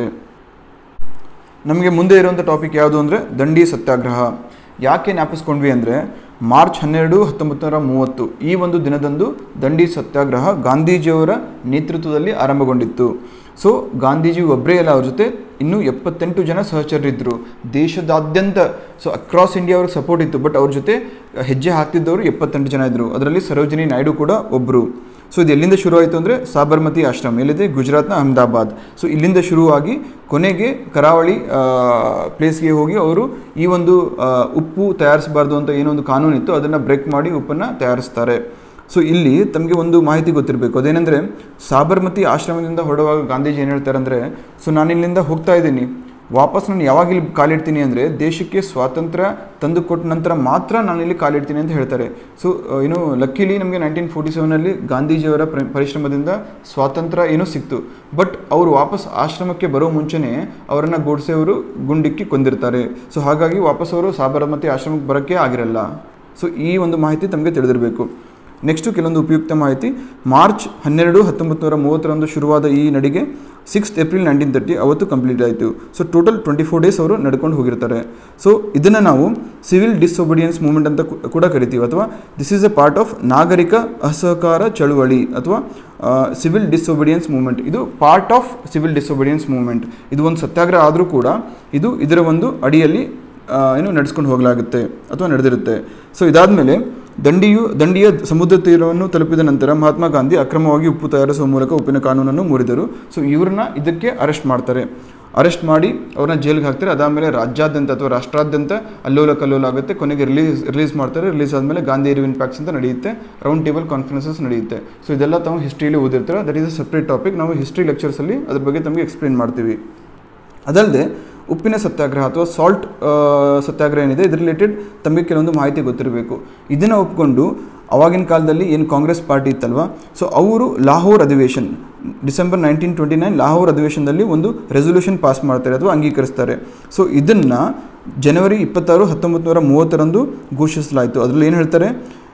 ನಮಗೆ ಮುಂದೆ ಇರುವಂಥ ಟಾಪಿಕ್ ಯಾವುದು ಅಂದರೆ ದಂಡಿ ಸತ್ಯಾಗ್ರಹ ಯಾಕೆ ಜ್ಞಾಪಿಸ್ಕೊಂಡ್ವಿ ಅಂದರೆ ಮಾರ್ಚ್ ಹನ್ನೆರಡು ಹತ್ತೊಂಬತ್ತು ನೂರ ಮೂವತ್ತು ಈ ಒಂದು ದಿನದಂದು ದಂಡಿ ಸತ್ಯಾಗ್ರಹ ಗಾಂಧೀಜಿಯವರ ನೇತೃತ್ವದಲ್ಲಿ ಆರಂಭಗೊಂಡಿತ್ತು ಸೊ ಗಾಂಧೀಜಿ ಒಬ್ಬರೇ ಅಲ್ಲ ಅವ್ರ ಜೊತೆ ಇನ್ನೂ ಎಪ್ಪತ್ತೆಂಟು ಜನ ಸಹಚರರಿದ್ದರು ದೇಶದಾದ್ಯಂತ ಸೊ ಅಕ್ರಾಸ್ ಇಂಡಿಯಾ ಅವ್ರಿಗೆ ಸಪೋರ್ಟ್ ಇತ್ತು ಬಟ್ ಅವ್ರ ಜೊತೆ ಹೆಜ್ಜೆ ಹಾಕ್ತಿದ್ದವರು ಎಪ್ಪತ್ತೆಂಟು ಜನ ಇದ್ದರು ಅದರಲ್ಲಿ ಸರೋಜಿನಿ ನಾಯ್ಡು ಕೂಡ ಒಬ್ಬರು ಸೊ ಇದು ಎಲ್ಲಿಂದ ಶುರು ಆಯಿತು ಅಂದರೆ ಸಾಬರ್ಮತಿ ಆಶ್ರಮ ಎಲ್ಲಿದೆ ಗುಜರಾತ್ನ ಅಹಮದಾಬಾದ್ ಸೊ ಇಲ್ಲಿಂದ ಶುರುವಾಗಿ ಕೊನೆಗೆ ಕರಾವಳಿ ಪ್ಲೇಸ್ಗೆ ಹೋಗಿ ಅವರು ಈ ಒಂದು ಆ, ಉಪ್ಪು ತಯಾರಿಸಬಾರ್ದು ಅಂತ ಏನೋ ಒಂದು ಕಾನೂನಿತ್ತು ಅದನ್ನು ಬ್ರೇಕ್ ಮಾಡಿ ಉಪ್ಪನ್ನು ತಯಾರಿಸ್ತಾರೆ ಸೊ ಇಲ್ಲಿ ತಮಗೆ ಒಂದು ಮಾಹಿತಿ ಗೊತ್ತಿರಬೇಕು ಅದೇನೆಂದರೆ ಸಾಬರ್ಮತಿ ಆಶ್ರಮದಿಂದ ಹೊರಡುವಾಗ ಗಾಂಧೀಜಿ ಏನು ಹೇಳ್ತಾರೆ ಅಂದರೆ ಸೊ ನಾನು ಇಲ್ಲಿಂದ ಹೋಗ್ತಾ ಇದ್ದೀನಿ ವಾಪಸ್ ನಾನು ಯಾವಾಗ ಇಲ್ಲಿ ಕಾಲಿಡ್ತೀನಿ ಅಂದರೆ ದೇಶಕ್ಕೆ ಸ್ವಾತಂತ್ರ್ಯ ತಂದು ಕೊಟ್ಟ ನಂತರ ಮಾತ್ರ ನಾನು ಇಲ್ಲಿ ಕಾಲಿಡ್ತೀನಿ ಅಂತ ಹೇಳ್ತಾರೆ ಸೊ ಏನು ಲಕ್ಕಿಲಿ ನಮಗೆ ನೈನ್ಟೀನ್ ಫೋರ್ಟಿ ಸೆವೆನಲ್ಲಿ ಗಾಂಧೀಜಿಯವರ ಪ್ರ- ಪರಿಶ್ರಮದಿಂದ ಸ್ವಾತಂತ್ರ್ಯ ಏನೋ ಸಿಕ್ತು ಬಟ್ ಅವರು ವಾಪಸ್ ಆಶ್ರಮಕ್ಕೆ ಬರೋ ಮುಂಚೆನೇ ಅವರನ್ನು ಗೋಡ್ಸೆ ಅವರು ಗುಂಡಿಕ್ಕಿ ಕೊಂದಿರ್ತಾರೆ ಸೊ ಹಾಗಾಗಿ ವಾಪಸ್ ಅವರು ಸಾಬರಮತಿ ಆಶ್ರಮಕ್ಕೆ ಬರೋಕ್ಕೆ ಆಗಿರಲ್ಲ ಸೊ ಈ ಒಂದು ಮಾಹಿತಿ ತಮಗೆ ತಿಳಿದಿರಬೇಕು ನೆಕ್ಸ್ಟು ಕೆಲವೊಂದು ಉಪಯುಕ್ತ ಮಾಹಿತಿ ಮಾರ್ಚ್ ಹನ್ನೆರಡು ಹತ್ತೊಂಬತ್ತು ನೂರ ಮೂವತ್ತರಂದು ಶುರುವಾದ ಈ ನಡಿಗೆ ಸಿಕ್ಸ್ತ್ ಏಪ್ರಿಲ್ ನೈನ್ಟೀನ್ ತರ್ಟಿ ಅವತ್ತು ಕಂಪ್ಲೀಟ್ ಆಯಿತು so total twenty four days ಅವರು ನಡ್ಕೊಂಡು ಹೋಗಿರ್ತಾರೆ ಸೊ ಇದನ್ನು ನಾವು ಸಿವಿಲ್ ಡಿಸ್ಒಬಿಡಿಯನ್ಸ್ ಮೂವ್ಮೆಂಟ್ ಅಂತ ಕು- ಕೂಡ ಕರಿತೀವಿ ಅಥವಾ this is a part of ನಾಗರಿಕ ಅಸಹಕಾರ ಚಳುವಳಿ ಅಥವಾ ಸಿವಿಲ್ ಡಿಸ್ಒಬಿಡಿಯನ್ಸ್ ಮೂವ್ಮೆಂಟ್ ಇದು part of civil disobedience movement ಇದು ಒಂದು ಸತ್ಯಾಗ್ರಹ ಆದರೂ ಕೂಡ ಇದು ಇದರ ಒಂದು ಅಡಿಯಲ್ಲಿ ಆ, ಏನು ನಡೆಸ್ಕೊಂಡು ಹೋಗಲಾಗುತ್ತೆ ಅಥವಾ ನಡೆದಿರುತ್ತೆ ಸೊ ಇದಾದಮೇಲೆ ದಂಡಿಯು ದಂಡಿಯ ಸಮುದ್ರ ತೀರವನ್ನು ತಲುಪಿದ ನಂತರ ಮಹಾತ್ಮ ಗಾಂಧಿ ಅಕ್ರಮವಾಗಿ ಉಪ್ಪು ತಯಾರಿಸುವ ಮೂಲಕ ಉಪ್ಪಿನ ಕಾನೂನನ್ನು ಮುರಿದರು ಸೊ ಇವ್ರನ್ನ ಇದಕ್ಕೆ ಅರೆಸ್ಟ್ ಮಾಡ್ತಾರೆ ಅರೆಸ್ಟ್ ಮಾಡಿ ಅವ್ರನ್ನ ಜೈಲಿಗೆ ಹಾಕ್ತಾರೆ ಅದಾದಮೇಲೆ ರಾಜ್ಯಾದ್ಯಂತ ಅಥವಾ ರಾಷ್ಟ್ರಾದ್ಯಂತ ಅಲ್ಲೋಲ ಕಲ್ಲೋಲ ಆಗುತ್ತೆ ಕೊನೆಗೆ ರಿಲೀಸ್ ರಿಲೀಸ್ ಮಾಡ್ತಾರೆ ರಿಲೀಸ್ ಆದಮೇಲೆ ಗಾಂಧಿ ಇರುವಿನ್ ಪ್ಯಾಕ್ಸ್ ಅಂತ ನಡೆಯುತ್ತೆ ರೌಂಡ್ ಟೇಬಲ್ ಕಾನ್ಫರೆನ್ಸಸ್ ನಡೆಯುತ್ತೆ ಸೊ ಇದೆಲ್ಲ ತಾವು ಹಿಸ್ಟ್ರಿಯಲ್ಲಿ ಓದಿರ್ತಾರೆ that is a separate topic ನಾವು ಹಿಸ್ಟ್ರಿ ಲೆಕ್ಚರ್ಸಲ್ಲಿ ಅದ್ರ ಬಗ್ಗೆ ತಮಗೆ ಎಕ್ಸ್ಪ್ಲೇನ್ ಮಾಡ್ತೀವಿ ಅದಲ್ಲದೆ ಉಪ್ಪಿನ ಸತ್ಯಾಗ್ರಹ ಅಥವಾ ಸಾಲ್ಟ್ ಸತ್ಯಾಗ್ರಹ ಏನಿದೆ ಇದ್ರ ರಿಲೇಟೆಡ್ ತಮಗೆ ಕೆಲವೊಂದು ಮಾಹಿತಿ ಗೊತ್ತಿರಬೇಕು ಇದನ್ನು ಒಪ್ಕೊಂಡು ಅವಾಗಿನ ಕಾಲದಲ್ಲಿ ಏನು ಕಾಂಗ್ರೆಸ್ ಪಾರ್ಟಿ ಇತ್ತಲ್ವ ಸೊ ಅವರು ಲಾಹೋರ್ ಅಧಿವೇಶನ್ December nineteen twenty nine Lahore ಅಧಿವೇಶನದಲ್ಲಿ ಒಂದು ರೆಸೊಲ್ಯೂಷನ್ ಪಾಸ್ ಮಾಡ್ತಾರೆ ಅಥವಾ ಅಂಗೀಕರಿಸ್ತಾರೆ ಸೊ ಇದನ್ನು ಜನವರಿ ಇಪ್ಪತ್ತಾರು ಹತ್ತೊಂಬತ್ತು ನೂರ ಮೂವತ್ತರಂದು ಘೋಷಿಸಲಾಯಿತು ಅದರಲ್ಲಿ ಏನು ಹೇಳ್ತಾರೆ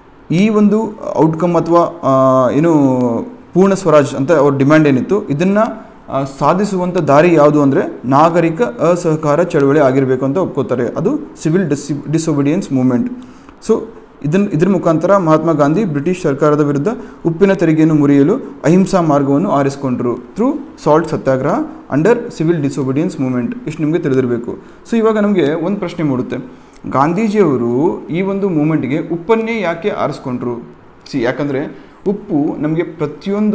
ಈ ಒಂದು ಔಟ್ಕಮ್ ಅಥವಾ ಆ, ಏನು ಪೂರ್ಣ ಸ್ವರಾಜ್ ಅಂತ ಅವ್ರ ಡಿಮ್ಯಾಂಡ್ ಏನಿತ್ತು ಇದನ್ನು ಸಾಧಿಸುವಂಥ ದಾರಿ ಯಾವುದು ಅಂದರೆ ನಾಗರಿಕ ಅಸಹಕಾರ ಚಳವಳಿ ಆಗಿರಬೇಕು ಅಂತ ಒಪ್ಕೋತಾರೆ ಅದು civil dis disobedience movement so ಇದನ್ನ ಇದ್ರ ಮುಖಾಂತರ ಮಹಾತ್ಮ ಗಾಂಧಿ ಬ್ರಿಟಿಷ್ ಸರ್ಕಾರದ ವಿರುದ್ಧ ಉಪ್ಪಿನ ತೆರಿಗೆಯನ್ನು ಮುರಿಯಲು ಅಹಿಂಸಾ ಮಾರ್ಗವನ್ನು ಆರಿಸಿಕೊಂಡರು through salt satyagraha under civil disobedience movement ಇಷ್ಟು ನಿಮಗೆ ತಿಳಿದಿರಬೇಕು ಸೊ ಇವಾಗ ನಮಗೆ ಒಂದು ಪ್ರಶ್ನೆ ಮೂಡುತ್ತೆ ಗಾಂಧೀಜಿಯವರು ಈ ಒಂದು ಮೂಮೆಂಟ್ಗೆ ಉಪ್ಪನ್ನೇ ಯಾಕೆ ಆರಿಸ್ಕೊಂಡ್ರು ಸಿ ಯಾಕಂದರೆ ಉಪ್ಪು ನಮಗೆ ಪ್ರತಿಯೊಂದು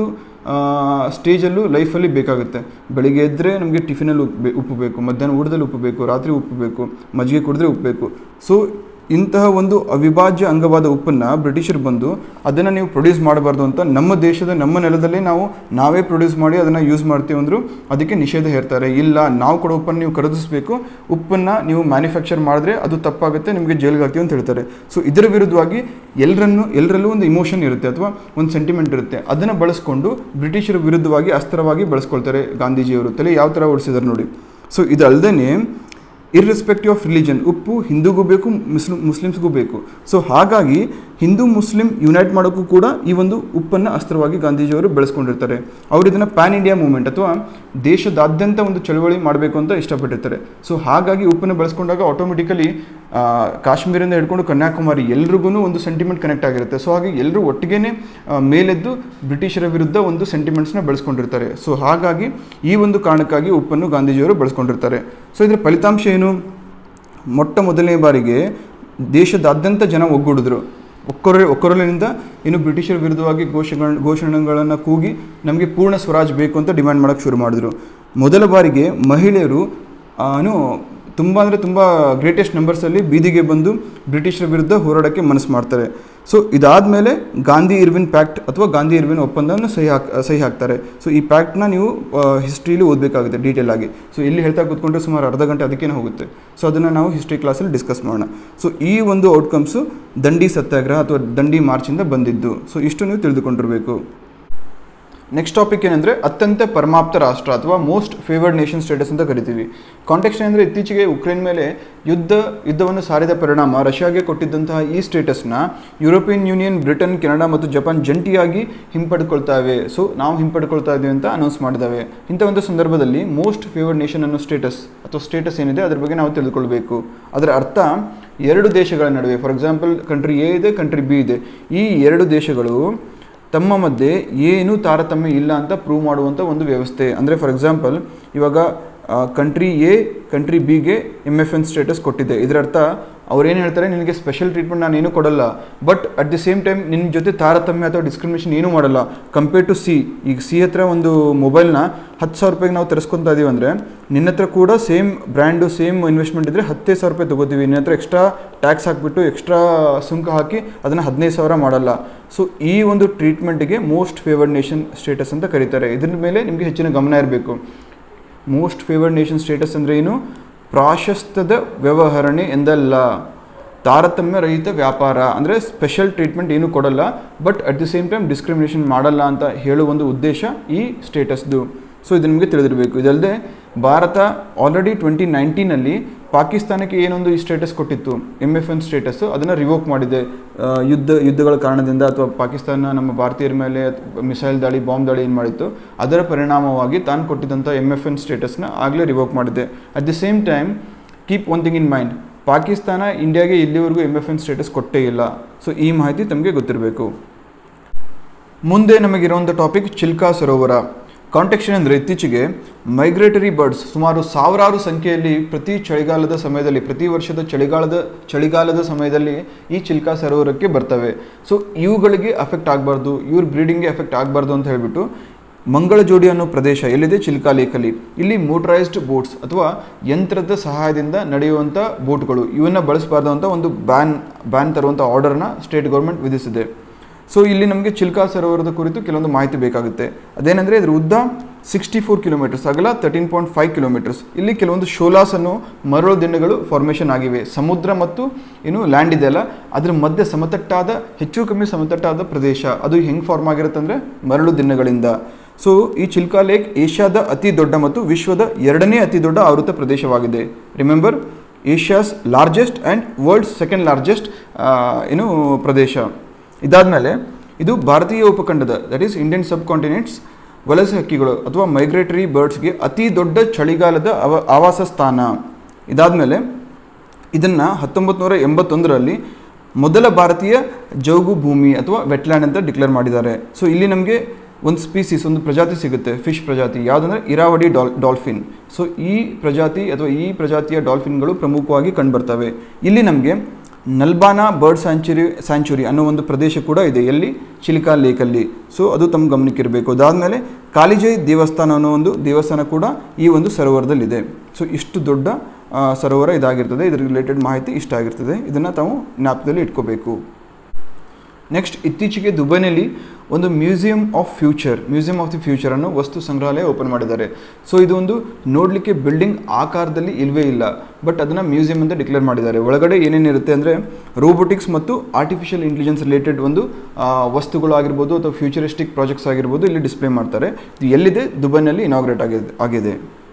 ಸ್ಟೇಜಲ್ಲೂ ಲೈಫಲ್ಲಿ ಬೇಕಾಗುತ್ತೆ ಬೆಳಿಗ್ಗೆ ಎದ್ದರೆ ನಮಗೆ ಟಿಫಿನಲ್ಲಿ ಉಪ್ಪು ಬೇ- ಉಪ್ಪು ಬೇಕು ಮಧ್ಯಾಹ್ನ ಊಟದಲ್ಲಿ ಉಪ್ಪು ಬೇಕು ರಾತ್ರಿ ಉಪ್ಪು ಬೇಕು ಮಜ್ಜಿಗೆ ಕುಡಿದ್ರೆ ಉಪ್ಪು ಬೇಕು ಸೊ ಇಂತಹ ಒಂದು ಅವಿಭಾಜ್ಯ ಅಂಗವಾದ ಉಪ್ಪನ್ನು ಬ್ರಿಟಿಷರು ಬಂದು ಅದನ್ನು ನೀವು ಪ್ರೊಡ್ಯೂಸ್ ಮಾಡಬಾರ್ದು ಅಂತ ನಮ್ಮ ದೇಶದ ನಮ್ಮ ನೆಲದಲ್ಲೇ ನಾವು ನಾವೇ ಪ್ರೊಡ್ಯೂಸ್ ಮಾಡಿ ಅದನ್ನು ಯೂಸ್ ಮಾಡ್ತೀವಿ ಅಂದರು ಅದಕ್ಕೆ ನಿಷೇಧ ಹೇರ್ತಾರೆ ಇಲ್ಲ ನಾವು ಕೊಡೋ ಉಪ್ಪನ್ನು ನೀವು ಖರೀದಿಸಬೇಕು ಉಪ್ಪನ್ನು ನೀವು ಮ್ಯಾನುಫ್ಯಾಕ್ಚರ್ ಮಾಡಿದ್ರೆ ಅದು ತಪ್ಪಾಗುತ್ತೆ ನಿಮಗೆ ಜೈಲಿಗೆ ಹಾಕ್ತೀವಿ ಅಂತ ಹೇಳ್ತಾರೆ ಸೊ ಇದರ ವಿರುದ್ಧವಾಗಿ ಎಲ್ಲರನ್ನು ಎಲ್ಲರಲ್ಲೂ ಒಂದು ಇಮೋಷನ್ ಇರುತ್ತೆ ಅಥವಾ ಒಂದು ಸೆಂಟಿಮೆಂಟ್ ಇರುತ್ತೆ ಅದನ್ನು ಬಳಸ್ಕೊಂಡು ಬ್ರಿಟಿಷರ ವಿರುದ್ಧವಾಗಿ ಅಸ್ತ್ರವಾಗಿ ಬಳಸ್ಕೊಳ್ತಾರೆ ಗಾಂಧೀಜಿಯವರು ತಲೆ ಯಾವ ಥರ ಓಡಿಸಿದ್ದಾರೆ ನೋಡಿ ಸೊ ಇದಲ್ಲದೆ ಇರ್ರೆಸ್ಪೆಕ್ಟಿವ್ ಆಫ್ ರಿಲಿಜನ್ ಉಪ್ಪು ಹಿಂದೂಗೂ ಬೇಕು ಮುಸ್ಲಿಂ ಮುಸ್ಲಿಮ್ಸ್ಗೂ ಬೇಕು ಸೊ ಹಾಗಾಗಿ ಹಿಂದೂ ಮುಸ್ಲಿಂ ಯುನೈಟ್ ಮಾಡೋಕ್ಕೂ ಕೂಡ ಈ ಒಂದು ಉಪ್ಪನ್ನು ಅಸ್ತ್ರವಾಗಿ ಗಾಂಧೀಜಿಯವರು ಬೆಳೆಸ್ಕೊಂಡಿರ್ತಾರೆ ಅವರು ಇದನ್ನು ಪ್ಯಾನ್ ಇಂಡಿಯಾ ಮೂವ್ಮೆಂಟ್ ಅಥವಾ ದೇಶದಾದ್ಯಂತ ಒಂದು ಚಳವಳಿ ಮಾಡಬೇಕು ಅಂತ ಇಷ್ಟಪಟ್ಟಿರ್ತಾರೆ ಸೊ ಹಾಗಾಗಿ ಉಪ್ಪನ್ನು ಬೆಳೆಸ್ಕೊಂಡಾಗ ಆಟೋಮೆಟಿಕಲಿ ಕಾಶ್ಮೀರದಿಂದ ಹಿಡ್ಕೊಂಡು ಕನ್ಯಾಕುಮಾರಿ ಎಲ್ರಿಗೂ ಒಂದು ಸೆಂಟಿಮೆಂಟ್ ಕನೆಕ್ಟ್ ಆಗಿರುತ್ತೆ ಸೊ ಹಾಗೆ ಎಲ್ಲರೂ ಒಟ್ಟಿಗೆ ಮೇಲೆದ್ದು ಬ್ರಿಟಿಷರ ವಿರುದ್ಧ ಒಂದು ಸೆಂಟಿಮೆಂಟ್ಸ್ನ ಬೆಳೆಸ್ಕೊಂಡಿರ್ತಾರೆ ಸೊ ಹಾಗಾಗಿ ಈ ಒಂದು ಕಾರಣಕ್ಕಾಗಿ ಉಪ್ಪನ್ನು ಗಾಂಧೀಜಿಯವರು ಬೆಳೆಸ್ಕೊಂಡಿರ್ತಾರೆ ಸೊ ಇದರ ಫಲಿತಾಂಶ ಏನು ಮೊಟ್ಟ ಮೊದಲನೇ ಬಾರಿಗೆ ದೇಶದಾದ್ಯಂತ ಜನ ಒಗ್ಗೂಡಿದ್ರು ಒಕ್ಕೊರೆ ಒಕ್ಕೊರಲಿನಿಂದ ಇನ್ನು ಬ್ರಿಟಿಷರ ವಿರುದ್ಧವಾಗಿ ಘೋಷಗಳ ಘೋಷಣೆಗಳನ್ನು ಕೂಗಿ ನಮಗೆ ಪೂರ್ಣ ಸ್ವರಾಜ್ ಬೇಕು ಅಂತ ಡಿಮ್ಯಾಂಡ್ ಮಾಡೋಕ್ಕೆ ಶುರು ಮಾಡಿದ್ರು ಮೊದಲ ಬಾರಿಗೆ ಮಹಿಳೆಯರು ಏನು ತುಂಬ ಅಂದರೆ ತುಂಬ ಗ್ರೇಟೆಸ್ಟ್ ನಂಬರ್ಸಲ್ಲಿ ಬೀದಿಗೆ ಬಂದು ಬ್ರಿಟಿಷರ ವಿರುದ್ಧ ಹೋರಾಡೋಕ್ಕೆ ಮನಸ್ಸು ಮಾಡ್ತಾರೆ ಸೊ ಇದಾದಮೇಲೆ ಗಾಂಧಿ ಇರ್ವಿನ್ ಪ್ಯಾಕ್ಟ್ ಅಥವಾ ಗಾಂಧಿ ಇರ್ವಿನ್ ಒಪ್ಪಂದವನ್ನು ಸಹಿ ಹಾಕ್ ಸಹಿ ಹಾಕ್ತಾರೆ ಸೊ ಈ ಪ್ಯಾಕ್ಟ್ನ ನೀವು ಹಿಸ್ಟ್ರಿಲಿ ಓದಬೇಕಾಗುತ್ತೆ ಡೀಟೇಲ್ ಆಗಿ ಸೊ ಇಲ್ಲಿ ಹೇಳ್ತಾ ಕೂತ್ಕೊಂಡ್ರೆ ಸುಮಾರು ಅರ್ಧ ಗಂಟೆ ಅದಕ್ಕೇ ಹೋಗುತ್ತೆ ಸೊ ಅದನ್ನು ನಾವು ಹಿಸ್ಟ್ರಿ ಕ್ಲಾಸಲ್ಲಿ ಡಿಸ್ಕಸ್ ಮಾಡೋಣ ಸೊ ಈ ಒಂದು ಔಟ್ಕಮ್ಸು ದಂಡಿ ಸತ್ಯಾಗ್ರಹ ಅಥವಾ ದಂಡಿ ಮಾರ್ಚಿಂದ ಬಂದಿದ್ದು ಸೊ ಇಷ್ಟು ನೀವು ತಿಳಿದುಕೊಂಡಿರಬೇಕು ನೆಕ್ಸ್ಟ್ ಟಾಪಿಕ್ ಏನಂದರೆ ಅತ್ಯಂತ ಪರಮಾಪ್ತ ರಾಷ್ಟ್ರ ಅಥವಾ ಮೋಸ್ಟ್ ಫೇವರ್ಡ್ ನೇಷನ್ ಸ್ಟೇಟಸ್ ಅಂತ ಕರಿತೀವಿ ಕಾಂಟೆಕ್ಸ್ಟ್ ಏನಂದರೆ ಇತ್ತೀಚೆಗೆ ಉಕ್ರೇನ್ ಮೇಲೆ ಯುದ್ಧ ಯುದ್ಧವನ್ನು ಸಾರಿದ ಪರಿಣಾಮ ರಷ್ಯಾಗೆ ಕೊಟ್ಟಿದ್ದಂತಹ ಈ ಸ್ಟೇಟಸ್ನ ಯುರೋಪಿಯನ್ ಯೂನಿಯನ್ ಬ್ರಿಟನ್ ಕೆನಡಾ ಮತ್ತು ಜಪಾನ್ ಜಂಟಿಯಾಗಿ ಹಿಂಪಡ್ಕೊಳ್ತಾ ಇವೆ ಸೊ ನಾವು ಹಿಂಪಡ್ಕೊಳ್ತಾ ಇದ್ದೀವಿ ಅಂತ ಅನೌನ್ಸ್ ಮಾಡಿದ್ದಾವೆ ಇಂಥ ಒಂದು ಸಂದರ್ಭದಲ್ಲಿ ಮೋಸ್ಟ್ ಫೇವರ್ಡ್ ನೇಷನ್ ಅನ್ನೋ ಸ್ಟೇಟಸ್ ಅಥವಾ ಸ್ಟೇಟಸ್ ಏನಿದೆ ಅದ್ರ ಬಗ್ಗೆ ನಾವು ತಿಳಿದುಕೊಳ್ಬೇಕು ಅದರ ಅರ್ಥ ಎರಡು ದೇಶಗಳ ನಡುವೆ ಫಾರ್ ಎಕ್ಸಾಂಪಲ್ ಕಂಟ್ರಿ ಎ ಇದೆ ಕಂಟ್ರಿ ಬಿ ಇದೆ ಈ ಎರಡು ದೇಶಗಳು ತಮ್ಮ ಮಧ್ಯೆ ಏನು ತಾರತಮ್ಯ ಇಲ್ಲ ಅಂತ ಪ್ರೂವ್ ಮಾಡುವಂಥ ಒಂದು ವ್ಯವಸ್ಥೆ ಅಂದರೆ ಫಾರ್ ಎಕ್ಸಾಂಪಲ್ ಇವಾಗ ಕಂಟ್ರಿ ಎ ಕಂಟ್ರಿ ಬಿಗೆ ಎಮ್ ಎಫ್ ಎನ್ ಸ್ಟೇಟಸ್ ಕೊಟ್ಟಿದೆ ಇದರರ್ಥ ಅವ್ರೇನು ಹೇಳ್ತಾರೆ ನಿನಗೆ ಸ್ಪೆಷಲ್ ಟ್ರೀಟ್ಮೆಂಟ್ ನಾನು ಏನೂ ಕೊಡಲ್ಲ but at the same time ನಿನ್ನ ಜೊತೆ ತಾರತಮ್ಯ ಅಥವಾ ಡಿಸ್ಕ್ರಿಮಿನೇಷನ್ ಏನೂ ಮಾಡಲ್ಲ ಕಂಪೇರ್ ಟು ಸಿ ಈಗ ಸಿ ಹತ್ರ ಒಂದು ಮೊಬೈಲ್ನ ಹತ್ತು ಸಾವಿರ ರೂಪಾಯಿಗೆ ನಾವು ತರಿಸ್ಕೊತಾ ಇದೀವಿ ಅಂದರೆ ನಿನ್ನ ಹತ್ರ ಕೂಡ ಸೇಮ್ ಬ್ರ್ಯಾಂಡು ಸೇಮ್ ಇನ್ವೆಸ್ಟ್ಮೆಂಟ್ ಇದ್ದರೆ ಹತ್ತೇ ಸಾವಿರ ರೂಪಾಯಿ ತೊಗೋತೀವಿ ನಿನ್ನ ಹತ್ರ ಎಕ್ಸ್ಟ್ರಾ ಟ್ಯಾಕ್ಸ್ ಹಾಕಿಬಿಟ್ಟು ಎಕ್ಸ್ಟ್ರಾ ಸುಂಕ ಹಾಕಿ ಅದನ್ನು ಹದಿನೈದು ಸಾವಿರ ಮಾಡಲ್ಲ ಸೊ ಈ ಒಂದು ಟ್ರೀಟ್ಮೆಂಟಿಗೆ ಮೋಸ್ಟ್ ಫೇವರ್ಡ್ ನೇಷನ್ ಸ್ಟೇಟಸ್ ಅಂತ ಕರೀತಾರೆ ಇದ್ರ ಮೇಲೆ ನಿಮಗೆ ಹೆಚ್ಚಿನ ಗಮನ ಇರಬೇಕು ಮೋಸ್ಟ್ ಫೇವರ್ಡ್ ನೇಷನ್ ಸ್ಟೇಟಸ್ ಅಂದರೆ ಏನು ಪ್ರಾಶಸ್ತ್ಯದ ವ್ಯವಹರಣೆ ಎಂದಲ್ಲ ತಾರತಮ್ಯ ರಹಿತ ವ್ಯಾಪಾರ ಅಂದರೆ ಸ್ಪೆಷಲ್ ಟ್ರೀಟ್ಮೆಂಟ್ ಏನೂ ಕೊಡಲ್ಲ but at the same time discrimination ಮಾಡಲ್ಲ ಅಂತ ಹೇಳುವ ಒಂದು ಉದ್ದೇಶ ಈ ಸ್ಟೇಟಸ್ದು ಸೊ ಇದು ನಿಮಗೆ ತಿಳಿದಿರಬೇಕು ಇದಲ್ಲದೆ ಭಾರತ ಆಲ್ರೆಡಿ ಟ್ವೆಂಟಿ ನೈನ್ಟೀನಲ್ಲಿ ಪಾಕಿಸ್ತಾನಕ್ಕೆ ಏನೊಂದು ಈ ಸ್ಟೇಟಸ್ ಕೊಟ್ಟಿತ್ತು ಎಮ್ ಎಫ್ ಎನ್ ಸ್ಟೇಟಸ್ಸು ಅದನ್ನು ರಿವೋಕ್ ಮಾಡಿದೆ ಆ, ಯುದ್ಧ ಯುದ್ಧಗಳ ಕಾರಣದಿಂದ ಅಥವಾ ಪಾಕಿಸ್ತಾನ ನಮ್ಮ ಭಾರತೀಯರ ಮೇಲೆ ಮಿಸೈಲ್ ದಾಳಿ ಬಾಂಬ್ ದಾಳಿ ಏನು ಮಾಡಿತ್ತು ಅದರ ಪರಿಣಾಮವಾಗಿ ತಾನು ಕೊಟ್ಟಿದ್ದಂಥ ಎಮ್ ಎಫ್ ಎನ್ ಸ್ಟೇಟಸ್ನ ಆಗಲೇ ರಿವೋಕ್ ಮಾಡಿದೆ at the same time keep one thing in mind Pakistan ಇಂಡಿಯಾಗೆ ಇಲ್ಲಿವರೆಗೂ ಎಮ್ ಎಫ್ ಎನ್ ಸ್ಟೇಟಸ್ ಕೊಟ್ಟೇ ಇಲ್ಲ ಸೊ ಈ ಮಾಹಿತಿ ತಮಗೆ ಗೊತ್ತಿರಬೇಕು ಮುಂದೆ ನಮಗಿರುವಂಥ ಟಾಪಿಕ್ ಚಿಲ್ಕಾ ಸರೋವರ ಕಾಂಟೆಕ್ಷನ್ ಅಂದರೆ ಇತ್ತೀಚೆಗೆ ಮೈಗ್ರೇಟರಿ ಬರ್ಡ್ಸ್ ಸುಮಾರು ಸಾವಿರಾರು ಸಂಖ್ಯೆಯಲ್ಲಿ ಪ್ರತಿ ಚಳಿಗಾಲದ ಸಮಯದಲ್ಲಿ ಪ್ರತಿ ವರ್ಷದ ಚಳಿಗಾಲದ ಚಳಿಗಾಲದ ಸಮಯದಲ್ಲಿ ಈ ಚಿಲ್ಕಾ ಸರೋವರಕ್ಕೆ ಬರ್ತವೆ ಸೊ ಇವುಗಳಿಗೆ ಅಫೆಕ್ಟ್ ಆಗಬಾರ್ದು ಇವ್ರ ಬ್ರೀಡಿಂಗ್ಗೆ ಎಫೆಕ್ಟ್ ಆಗಬಾರ್ದು ಅಂತ ಹೇಳಿಬಿಟ್ಟು ಮಂಗಳಜೋಡಿ ಅನ್ನೋ ಪ್ರದೇಶ ಎಲ್ಲಿದೆ ಚಿಲ್ಕಾ ಲೇಕಲ್ಲಿ ಇಲ್ಲಿ ಮೋಟರೈಸ್ಡ್ ಬೋಟ್ಸ್ ಅಥವಾ ಯಂತ್ರದ ಸಹಾಯದಿಂದ ನಡೆಯುವಂಥ ಬೋಟ್ಗಳು ಇವನ್ನ ಬಳಸಬಾರ್ದು ಅಂತ ಒಂದು ಬ್ಯಾನ್ ಬ್ಯಾನ್ ತರುವಂಥ ಆರ್ಡರ್ನ ಸ್ಟೇಟ್ ಗೌರ್ಮೆಂಟ್ ವಿಧಿಸಿದೆ ಸೊ ಇಲ್ಲಿ ನಮಗೆ ಚಿಲ್ಕಾ ಸರೋವರದ ಕುರಿತು ಕೆಲವೊಂದು ಮಾಹಿತಿ ಬೇಕಾಗುತ್ತೆ ಅದೇನೆಂದರೆ ಇದ್ರ ಉದ್ದ ಸಿಕ್ಸ್ಟಿ ಫೋರ್ ಕಿಲೋಮೀಟರ್ಸ್ ಅಗಲ ತರ್ಟೀನ್ ಪಾಯಿಂಟ್ ಫೈವ್ ಕಿಲೋಮೀಟರ್ಸ್ ಇಲ್ಲಿ ಕೆಲವೊಂದು ಶೋಲಾಸ್ ಅನ್ನೋ ಮರಳು ದಿಣ್ಣಗಳು ಫಾರ್ಮೇಷನ್ ಆಗಿವೆ ಸಮುದ್ರ ಮತ್ತು ಏನು ಲ್ಯಾಂಡ್ ಇದೆಯಲ್ಲ ಅದ್ರ ಮಧ್ಯೆ ಸಮತಟ್ಟಾದ ಹೆಚ್ಚು ಕಮ್ಮಿ ಸಮತಟ್ಟಾದ ಪ್ರದೇಶ ಅದು ಹೆಂಗೆ ಫಾರ್ಮ್ ಆಗಿರುತ್ತೆ ಅಂದರೆ ಮರಳು ದಿಣ್ಣಗಳಿಂದ ಸೊ ಈ ಚಿಲ್ಕಾ ಲೇಕ್ ಏಷ್ಯಾದ ಅತಿ ದೊಡ್ಡ ಮತ್ತು ವಿಶ್ವದ ಎರಡನೇ ಅತಿ ದೊಡ್ಡ ಆವೃತ ಪ್ರದೇಶವಾಗಿದೆ remember Asia's largest and world's second largest ಏನು ಪ್ರದೇಶ ಇದಾದಮೇಲೆ ಇದು ಭಾರತೀಯ ಉಪಖಂಡದ ದಟ್ ಈಸ್ ಇಂಡಿಯನ್ ಸಬ್ ಕಾಂಟಿನೆಂಟ್ಸ್ ವಲಸೆ ಹಕ್ಕಿಗಳು ಅಥವಾ ಮೈಗ್ರೇಟರಿ ಬರ್ಡ್ಸ್ಗೆ ಅತಿ ದೊಡ್ಡ ಚಳಿಗಾಲದ ಅವ ಆವಾಸ ಸ್ಥಾನ ಇದಾದಮೇಲೆ ಇದನ್ನು ಹತ್ತೊಂಬತ್ತು ನೂರ ಎಂಬತ್ತೊಂದರಲ್ಲಿ ಮೊದಲ ಭಾರತೀಯ ಜೌಗು ಭೂಮಿ ಅಥವಾ ವೆಟ್ಲ್ಯಾಂಡ್ ಅಂತ ಡಿಕ್ಲೇರ್ ಮಾಡಿದ್ದಾರೆ ಸೊ ಇಲ್ಲಿ ನಮಗೆ ಒಂದು ಸ್ಪೀಸೀಸ್ ಒಂದು ಪ್ರಜಾತಿ ಸಿಗುತ್ತೆ ಫಿಶ್ ಪ್ರಜಾತಿ ಯಾವುದಂದ್ರೆ ಇರಾವಡಿ ಡಾಲ್ ಡಾಲ್ಫಿನ್ ಸೊ ಈ ಪ್ರಜಾತಿ ಅಥವಾ ಈ ಪ್ರಜಾತಿಯ ಡಾಲ್ಫಿನ್ಗಳು ಪ್ರಮುಖವಾಗಿ ಕಂಡುಬರ್ತವೆ ಇಲ್ಲಿ ನಮಗೆ ನಲ್ಬಾನಾ ಬರ್ಡ್ ಸ್ಯಾಂಚುರಿ ಸ್ಯಾಂಚುರಿ ಅನ್ನೋ ಒಂದು ಪ್ರದೇಶ ಕೂಡ ಇದೆ ಎಲ್ಲಿ ಚಿಲಿಕಾ ಲೇಕಲ್ಲಿ ಸೊ ಅದು ತಮ್ಮ ಗಮನಕ್ಕಿರಬೇಕು ಅದಾದಮೇಲೆ ಕಾಲಿಜೈ ದೇವಸ್ಥಾನ ಅನ್ನೋ ಒಂದು ದೇವಸ್ಥಾನ ಕೂಡ ಈ ಒಂದು ಸರೋವರದಲ್ಲಿದೆ ಸೊ ಇಷ್ಟು ದೊಡ್ಡ ಆ, ಸರೋವರ ಇದಾಗಿರ್ತದೆ ಇದ್ರ ರಿಲೇಟೆಡ್ ಮಾಹಿತಿ ಇಷ್ಟ ಆಗಿರ್ತದೆ ಇದನ್ನು ತಾವು ಜ್ಞಾಪಕದಲ್ಲಿ ಇಟ್ಕೋಬೇಕು ನೆಕ್ಸ್ಟ್ ಇತ್ತೀಚೆಗೆ ದುಬೈನಲ್ಲಿ ಒಂದು museum of future museum of the future ಅನ್ನು ವಸ್ತು ಸಂಗ್ರಹಾಲಯ ಓಪನ್ ಮಾಡಿದ್ದಾರೆ ಸೊ ಇದು ಒಂದು ನೋಡಲಿಕ್ಕೆ ಬಿಲ್ಡಿಂಗ್ ಆಕಾರದಲ್ಲಿ ಇಲ್ವೇ ಇಲ್ಲ ಬಟ್ ಅದನ್ನು ಮ್ಯೂಸಿಯಂ ಅಂತ ಡಿಕ್ಲೇರ್ ಮಾಡಿದ್ದಾರೆ ಒಳಗಡೆ ಏನೇನಿರುತ್ತೆ ಅಂದರೆ ರೋಬೋಟಿಕ್ಸ್ ಮತ್ತು ಆರ್ಟಿಫಿಷಿಯಲ್ ಇಂಟೆಲಿಜೆನ್ಸ್ ರಿಲೇಟೆಡ್ ಒಂದು ಆ, ವಸ್ತುಗಳು ಆಗಿರ್ಬೋದು ಅಥವಾ ಫ್ಯೂಚರಿಸ್ಟಿಕ್ ಪ್ರಾಜೆಕ್ಟ್ಸ್ ಆಗಿರ್ಬೋದು ಇಲ್ಲಿ ಡಿಸ್ಪ್ಲೇ ಮಾಡ್ತಾರೆ ಇದು ಎಲ್ಲಿದೆ ದುಬೈನಲ್ಲಿ ಇನಾಗ್ರೇಟ್ ಆಗಿದೆ ಆಗಿದೆ